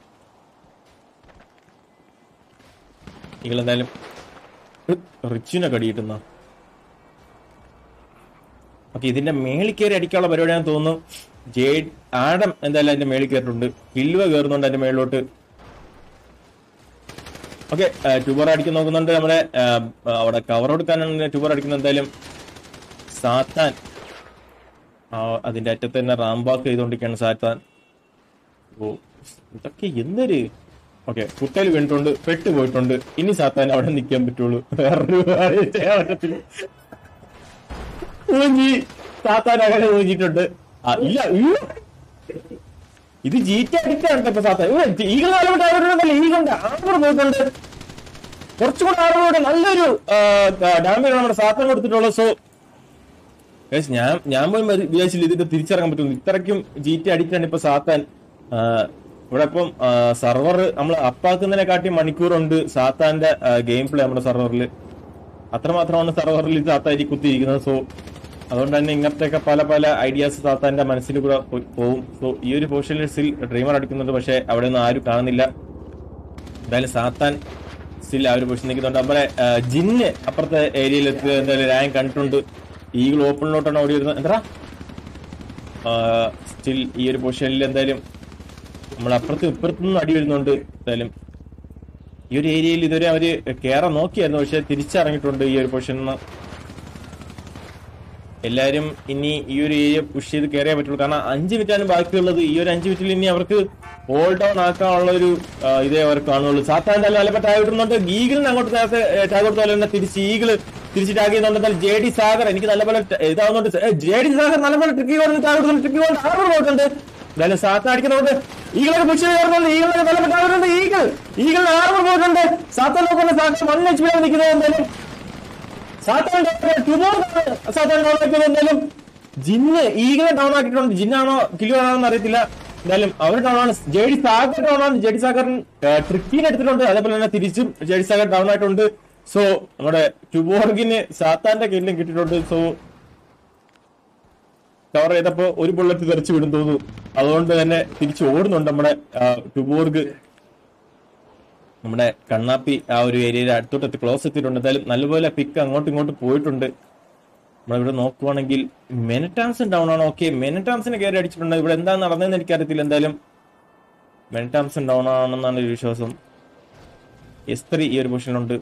ഈഗിൾ എന്തായാലും റിച്ചിനെ കടിയിട്ടുന്ന ഓക്കെ ഇതിന്റെ മേളിൽ കയറി അടിക്കാനുള്ള പരിപാടിയാണെന്ന് തോന്നുന്നു ജേ ആഡം എന്തായാലും അതിന്റെ മേളിൽ കയറിയിട്ടുണ്ട് കിൽവ കയറുന്നുണ്ട് അതിന്റെ മേളിലോട്ട് ഓക്കെ ട്യൂബർ അടിക്കാൻ നോക്കുന്നുണ്ട് നമ്മുടെ ആ, അവിടെ കവർ കൊടുക്കാനാണ് ട്യൂബർ അടിക്കുന്നത് എന്തായാലും സാത്താൻ ആ, അതിന്റെ അറ്റത്ത് തന്നെ റാംബാക്ക് ചെയ്തുകൊണ്ടിരിക്കുകയാണ് സാത്താൻ ഓ ഇതൊക്കെ എന്തൊരു ഓക്കെ കുട്ടയിൽ വീണിട്ടുണ്ട് പെട്ട് പോയിട്ടുണ്ട് ഇനി സാത്താൻ അവിടെ നിൽക്കാൻ പറ്റുള്ളൂ വേറൊരു കാര്യം ചെയ്യാൻ പറ്റത്തില്ല ഊഞ്ഞി സാത്താൻ അങ്ങനെ ഊഞ്ഞിട്ടുണ്ട് ആ ഇല്ല ഇയ്യോ. ഇത് ജീറ്റ അടിക്കാണ് ഇപ്പൊ സാത്താൻ ഈഗിൾ നാലോട്ട് ഈഗിളുണ്ട് ആറ് പോയിട്ടുണ്ട് കുറച്ചുകൂടെ ആളുകളോട് നല്ലൊരു ഡാമേജ് നമ്മുടെ സാത്താൻ കൊടുത്തിട്ടുള്ളത് സോ Guys, ഞാൻ ഞാൻ പോലും വരി- വിചാരിച്ചില്ല ഇതിന്റെ തിരിച്ചിറങ്ങാൻ പറ്റും ഇത്രയ്ക്കും ജി ടി അടിക്കാണ് ഇപ്പൊ സാത്താൻ ആ, ഇവിടെ ഇപ്പം സർവർ നമ്മൾ അപ്പാക്കുന്നതിനെക്കാട്ടി മണിക്കൂറുണ്ട് സാത്താന്റെ ഗെയിം പ്ലേ നമ്മുടെ സർവറിൽ അത്രമാത്രമാണ് സർവറിൽ സാത്താരി കുത്തിയിരിക്കുന്നത് സോ അതുകൊണ്ട് തന്നെ ഇങ്ങനത്തെയൊക്കെ പല പല ഐഡിയാസ് സാത്താന്റെ മനസ്സിൽ കൂടെ പോ- പോവും സോ ഈ ഒരു പൊസിഷനിൽ സ്റ്റിൽ ഡ്രീമർ അടിക്കുന്നുണ്ട് പക്ഷെ അവിടെ ഒന്നും ആരും കാണുന്നില്ല എന്തായാലും സാത്താൻ സ്റ്റിൽ ആ ഒരു പൊസിഷൻ നിൽക്കുന്നുണ്ട് നമ്മുടെ ആ, ജിന്ന് അപ്പുറത്തെ ഏരിയയിൽ എത്തി എന്തായാലും റാങ്ക് കണ്ടിട്ടുണ്ട് ഈഗിൾ ഓപ്പണിലോട്ടാണ് ഓടി വരുന്നത് എന്താ സ്റ്റിൽ ഈ ഒരു പൊസിഷനിൽ എന്തായാലും നമ്മൾ അപ്പുറത്തും ഇപ്പുറത്തും നിന്നും അടി വരുന്നുണ്ട് എന്തായാലും ഈ ഒരു ഏരിയയിൽ ഇതുവരെ അവര് കയറാൻ നോക്കിയായിരുന്നു പക്ഷെ തിരിച്ചിറങ്ങിയിട്ടുണ്ട് ഈ ഒരു പൊസിഷനിൽ നിന്ന് എല്ലാരും ഇനി ഈ ഒരു ഏരിയ പുഷ് ചെയ്ത് കയറിയേ പറ്റുള്ളൂ കാരണം അഞ്ച് മിനിറ്റാണ് ബാക്കിയുള്ളത് ഈ ഒരു അഞ്ച് മിനിറ്റിൽ ഇനി അവർക്ക് ഓൾ ഡൗൺ ആക്കാനുള്ള ഒരു ആ, ഇതേ അവർക്ക് കാണുള്ളൂ സാത്താൻ തന്നെ നല്ല ടാഗ് ഇടുന്നുണ്ട് ഈഗിളിന് അങ്ങോട്ട് നേരത്തെ ടാഗ് കൊടുത്ത പോലെ തന്നെ തിരിച്ച് ഈഗിള് തിരിച്ച് ടാഗ് ചെയ്യുന്നുണ്ട് എന്നാൽ ജെ ഡി സാഗർ എനിക്ക് നല്ലപോലെ ట- ഇതാവുന്നുണ്ട് ജെ ഡി സാഗർ നല്ലപോലെ ട്രിക്കി കൊണ്ട് ടാഗ് കൊടുക്കുന്നുണ്ട് ട്രിക്കി കൊണ്ട് ആറ് പോയിട്ടുണ്ട് എന്തായാലും സാത്താൻ അടിക്കുന്നുണ്ട് ഈഗിളൊക്കെ പുഷ് ചെയ്ത് കയറുന്നുണ്ട് ഈഗിളൊക്കെ നല്ല ടാഗ് ഇടുന്നുണ്ട് ഈഗിൾ ഈഗിൾ ആറ് പോയിട്ടുണ്ട് സാത്താൻ നോക്കുന്ന സാത്താൻ വൺ എച്ച് പി ആണ് നിൽക്കുന്നത് എന്തായാലും സാത്താൻ ട്യൂബോർ സാത്താൻ ഡൗൺ ആക്കിയത് എന്തായാലും ജിന്ന് ഈഗിനെ ഡൗൺ ആക്കിയിട്ടുണ്ട് ജിന്നാണോ കിലോ ആണോ എന്ന് അറിയത്തില്ല എന്തായാലും അവർ ഡൗൺ ആണ് ജെ ഡി സാഗർ ഡൗൺ ആണ് ജെ ഡി സാഗറിന് ട്രിക്കിന് എടുത്തിട്ടുണ്ട് അതേപോലെ തന്നെ തിരിച്ചും ജെ ഡി സാഗർ ഡൗൺ ആയിട്ടുണ്ട് സോ നമ്മുടെ ട്യൂബോർഗിന് സാത്താന്റെ കില്ലും കിട്ടിയിട്ടുണ്ട് സോ കവർ ചെയ്തപ്പോ ഒരു ബുള്ളറ്റ് തെറിച്ചു വിടും തോന്നുന്നു അതുകൊണ്ട് തന്നെ തിരിച്ചു ഓടുന്നുണ്ട് നമ്മുടെ ട്യൂബോർഗ് നമ്മുടെ കണ്ണാപ്പി ആ ഒരു ഏരിയയിൽ അടുത്തോട്ട് എത്തി ക്ലോസ് എത്തിയിട്ടുണ്ട് എന്തായാലും നല്ലപോലെ പിക്ക് അങ്ങോട്ടും ഇങ്ങോട്ടും പോയിട്ടുണ്ട് നമ്മളിവിടെ നോക്കുവാണെങ്കിൽ മെനറ്റാൻസ് ഡൗൺ ആണ് ഓക്കെ മെനറ്റാൻസിനെ കയറി അടിച്ചിട്ടുണ്ട് ഇവിടെ എന്താ നടന്നതെന്ന് എനിക്കറിയത്തില്ല എന്തായാലും ബെൻ ടാംസൺ ഡൗൺ ആണെന്നാണ് ഒരു വിശ്വാസം എസ് ത്രീ ഈ ഒരു പൊസിഷനിലുണ്ട്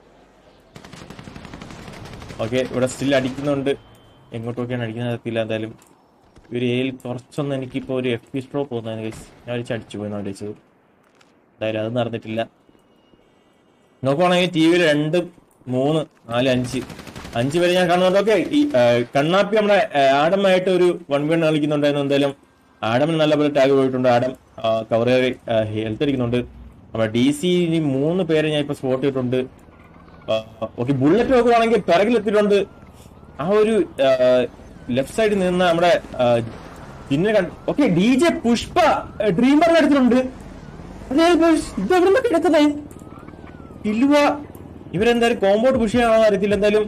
ഓക്കെ ഇവിടെ സ്റ്റിൽ അടിക്കുന്നുണ്ട് എങ്ങോട്ടൊക്കെയാണ് അടിക്കുന്നത് അറിയത്തില്ല എന്തായാലും ഒരു എയിൽ കുറച്ചൊന്നും എനിക്കിപ്പോൾ ഒരു എഫ് പി സ്ട്രോ പോകുന്നതിന് guys. ഞാൻ വിളിച്ച് അടിച്ചു പോയി ആലോചിച്ചത് എന്തായാലും അത് നടന്നിട്ടില്ല നോക്കുവാണെങ്കിൽ ടി വിയിൽ രണ്ട് മൂന്ന് നാല് അഞ്ച് അഞ്ച് വരെ ഞാൻ കാണുന്നുണ്ട് ഓക്കെ ഈ ആ, കണ്ണാപ്പി നമ്മുടെ ആ, ആഡമായിട്ട് ഒരു വൺ വൺ കളിക്കുന്നുണ്ടായിരുന്നു എന്തായാലും ആഡമിന് നല്ലപോലെ ടാഗ് പോയിട്ടുണ്ട് ആഡം കവർ ഹെൽത്ത് അടിക്കുന്നുണ്ട് നമ്മുടെ ഡി സി മൂന്ന് പേരെ ഞാൻ ഇപ്പൊ സ്പോട്ട് ചെയ്തിട്ടുണ്ട് ഓക്കെ ബുള്ളറ്റ് നോക്കുവാണെങ്കിൽ പിറകിലെത്തിയിട്ടുണ്ട് ആ ഒരു ലെഫ്റ്റ് സൈഡിൽ നിന്ന് നമ്മുടെ പിന്നെ ഓക്കെ ഡി ജെ പുഷ്പ ഡ്രീമറിന്റെ അടുത്തിട്ടുണ്ട് അതെ ഇത് എവിടെ നിന്നൊക്കെ എടുക്കുന്നത് ഇല്ലുവ ഇവരെന്തായാലും കോമ്പൗണ്ട് പുഷ് ചെയ്യാനോ അറിയത്തില്ല എന്തായാലും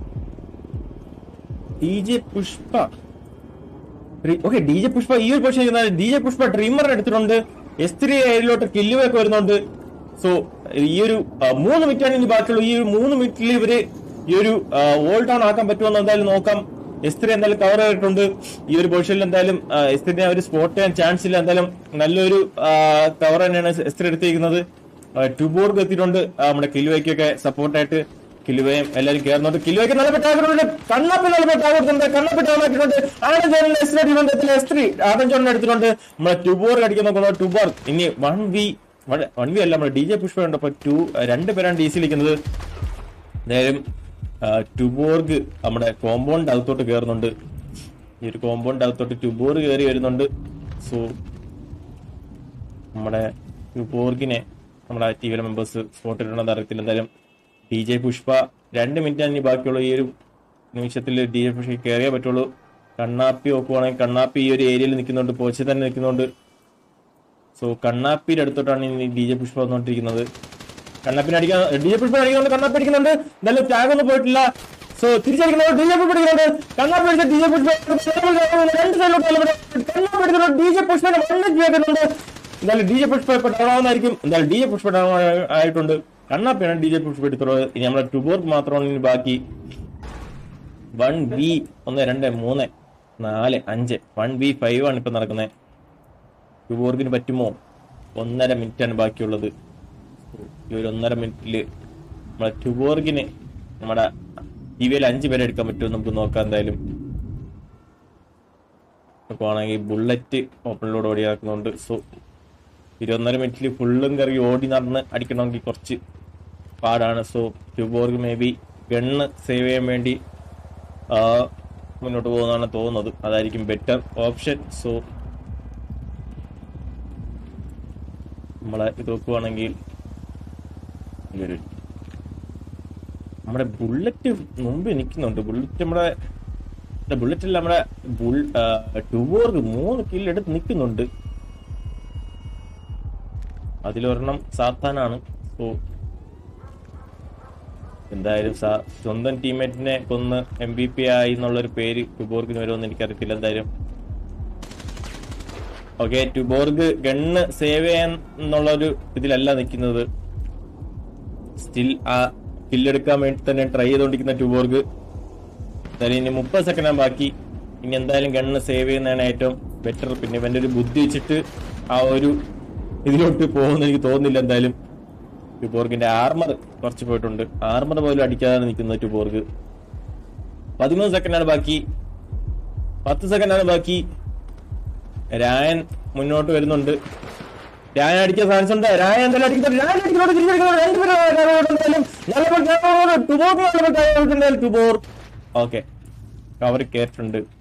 D J Pushpa okay D J Pushpa ഈ ഒരു പൊസിഷൻ ഡി ജെ പുഷ്പ ഡ്രീമറിനെ എടുത്തിട്ടുണ്ട് എസ് ത്രീ ഏരിയയിലോട്ട് കില്ലുവൊക്കെ വരുന്നുണ്ട് സോ ഈ ഒരു ആ, മൂന്ന് മിനിറ്റാണ് ഇനി ബാക്കിയുള്ളൂ ഈ ഒരു മൂന്ന് മിനിറ്റിൽ ഇവര് ഈ ഒരു ഓൾ ഡൗൺ ആക്കാൻ പറ്റുമെന്ന് എന്തായാലും നോക്കാം എസ് ത്രീ എന്തായാലും കവർ ചെയ്തിട്ടുണ്ട് ഈ ഒരു പൊസിഷനിൽ എന്തായാലും എസ് ത്രീനെ അവർ സ്പോട്ട് ചെയ്യാൻ ചാൻസ് ഇല്ല എന്തായാലും നല്ലൊരു കവർ തന്നെയാണ് എസ് ത്രീ എടുത്തിരിക്കുന്നത് ട്യൂബോർഗ് എത്തിയിട്ടുണ്ട് ആ, നമ്മുടെ കിലുവയ്ക്കൊക്കെ സപ്പോർട്ടായിട്ട് കിലുവയും എല്ലാവരും കയറുന്നുണ്ട് കിലുവയ്ക്ക് നല്ല പെട്ടാകുന്നുണ്ട് കണ്ണപ്പി നല്ല പെട്ടാകുന്നുണ്ട് കണ്ണപ്പി ഡൗണാക്കിയിട്ടുണ്ട് ആടൻ ജോണിനെ എസ് ത്രീ എസ് ത്രീ ആടൻ ജോണിനെ എടുത്തിട്ടുണ്ട് നമ്മുടെ ട്യൂബോർഗ് അടിക്കാൻ നോക്കുന്നത് ട്യൂബോർഗ് ഇനി വൺ വി വൺ വി അല്ല നമ്മുടെ ഡി ജെ പുഷ്പ ഉണ്ട് അപ്പൊ ടു രണ്ട് പേരാണ് ഡി സി കളിക്കുന്നത് എന്തായാലും ട്യൂബോർഗ് നമ്മുടെ കോമ്പൗണ്ട് അകത്തോട്ട് കയറുന്നുണ്ട് ഈ ഒരു കോമ്പൗണ്ട് അകത്തോട്ട് ട്യൂബോർഗ് കയറി വരുന്നുണ്ട് സോ നമ്മുടെ ട്യൂബോർഗിനെ നമ്മുടെ ടി വിയിലെ മെമ്പേഴ്സ് സ്പോട്ട് ഇടണമെന്ന് അറിയത്തില്ല എന്തായാലും ഡി ജെ പുഷ്പ രണ്ട് മിനിറ്റാണ് ഇനി ബാക്കിയുള്ള ഈ ഒരു നിമിഷത്തിൽ ഡി ജെ പുഷ്പ കയറിയേ പറ്റുള്ളൂ കണ്ണാപ്പി നോക്കുവാണെങ്കിൽ കണ്ണാപ്പി ഈ ഒരു ഏരിയയിൽ നിൽക്കുന്നുണ്ട് പോച്ചെ തന്നെ നിൽക്കുന്നുണ്ട് സോ കണ്ണാപ്പിയുടെ അടുത്തോട്ടാണ് ഇനി ഡി ജെ പുഷ്പ വന്നുകൊണ്ടിരിക്കുന്നത് കണ്ണാപ്പിനെ അടിക്കാൻ ഡി ജെ പുഷ്പ അടിക്കുന്നുണ്ട് കണ്ണാപ്പി അടിക്കുന്നുണ്ട് എന്തായാലും ടാഗ് ഒന്നും പോയിട്ടില്ല സോ തിരിച്ചടിക്കുന്നുണ്ട് ഡി ജെ പുഷ്പ അടിക്കുന്നുണ്ട് കണ്ണാപ്പി അടിച്ച ഡി ജെ പുഷ്പ രണ്ട് സൈഡിലോട്ട് കണ്ണാപ്പി അടിക്കുന്നുണ്ട് ഡി ജെ പുഷ്പനെ വണ്ണം ചെയ്യുന്നുണ്ട് എന്തായാലും ഡി ജെ പുഷ്പ ഇപ്പൊ ഡൗൺ ആവുന്നതായിരിക്കും എന്തായാലും ഡി ജെ പുഷ്പ ഡൗൺ ആയിട്ടുണ്ട് കണ്ണാപ്പിയാണ് ഡി ജെ പുഷ്പ എടുത്തുള്ളത് ഇനി നമ്മുടെ ടുബോർക്ക് മാത്രമാണ് ഇനി ബാക്കി വൺ ബി ഒന്ന് രണ്ട് മൂന്ന് നാല് അഞ്ച് വൺ ബി ഫൈവ് ആണ് ഇപ്പൊ നടക്കുന്നത് ടുബോർഗിന് പറ്റുമോ ഒന്നര മിനിറ്റ് ആണ് ബാക്കിയുള്ളത് ഈ ഒരു ഒന്നര മിനിറ്റില് നമ്മളെ ടുബോർഗിന് നമ്മുടെ ടി വിയിൽ അഞ്ച് പേരെ എടുക്കാൻ പറ്റുമോ നമുക്ക് നോക്കാം എന്തായാലും നോക്കുവാണെങ്കിൽ ബുള്ളറ്റ് ഓപ്പണിലൂടെ ഓടിയാക്കുന്നുണ്ട് സോ ഇരുപത്തൊന്നര മിനിറ്റിൽ ഫുള്ളും കറി ഓടി നടന്ന് അടിക്കണമെങ്കിൽ കുറച്ച് പാടാണ് so Tuborg maybe gun save ചെയ്യാൻ വേണ്ടി ആ, മുന്നോട്ട് പോകുന്നതാണ് തോന്നുന്നത് അതായിരിക്കും ബെറ്റർ ഓപ്ഷൻ സോ നമ്മളെ ഇത് നോക്കുവാണെങ്കിൽ ഈ ഒരു നമ്മുടെ ബുള്ളറ്റ് മുമ്പ് നിൽക്കുന്നുണ്ട് ബുള്ളറ്റ് നമ്മുടെ ബുള്ളറ്റ് അല്ല നമ്മുടെ ബുൾ ടുബോർഗ് മൂന്ന് കില്ലെടുത്ത് നിൽക്കുന്നുണ്ട് അതിലൊരെണ്ണം സാത്താനാണ് സോ എന്തായാലും സാ- സ്വന്തം ടീമേറ്റിനെ കൊന്ന് എം ബി പി ആയി എന്നുള്ളൊരു പേര് ടുബോർഗിന് വരുമെന്ന് എനിക്കറിയത്തില്ല എന്തായാലും ഓക്കെ ടുബോർഗ് ഗണ്ണ് സേവ് ചെയ്യാൻ എന്നുള്ളൊരു ഇതിലല്ല നിൽക്കുന്നത് സ്റ്റിൽ ആ കില്ലെടുക്കാൻ വേണ്ടി തന്നെ ട്രൈ ചെയ്തുകൊണ്ടിരിക്കുന്ന ടുബോർഗ് എന്തായാലും ഇനി മുപ്പത് സെക്കൻഡാണ് ബാക്കി ഇനി എന്തായാലും ഗണ്ണ് സേവ് ചെയ്യുന്നതാണ് ഏറ്റവും ബെറ്റർ പിന്നെ ഇവന്റെ ഒരു ബുദ്ധി വെച്ചിട്ട് ആ ഒരു ഇതിലോട്ട് പോകുമെന്ന് എനിക്ക് തോന്നുന്നില്ല എന്തായാലും ടുബോർഗിന്റെ ആർമർ കുറച്ച് പോയിട്ടുണ്ട് ആർമർ പോലും അടിക്കാതെ നിൽക്കുന്നത് ടുബോർഗ് പതിമൂന്ന് സെക്കൻഡാണ് ബാക്കി പത്ത് സെക്കൻഡാണ് ബാക്കി രായൻ മുന്നോട്ട് വരുന്നുണ്ട് രായൻ അടിക്കാൻ ചാൻസ് ഉണ്ട് രായൻ എന്തായാലും അടിക്കുന്നുണ്ട് രായൻ അടിക്കുന്നുണ്ട് തിരിച്ചടിക്കുന്നുണ്ട് രണ്ടുപേരും എന്തായാലും നല്ല ടുബോർഗ് നല്ല ടുബോർ ഓക്കെ കവർ കേട്ടിട്ടുണ്ട്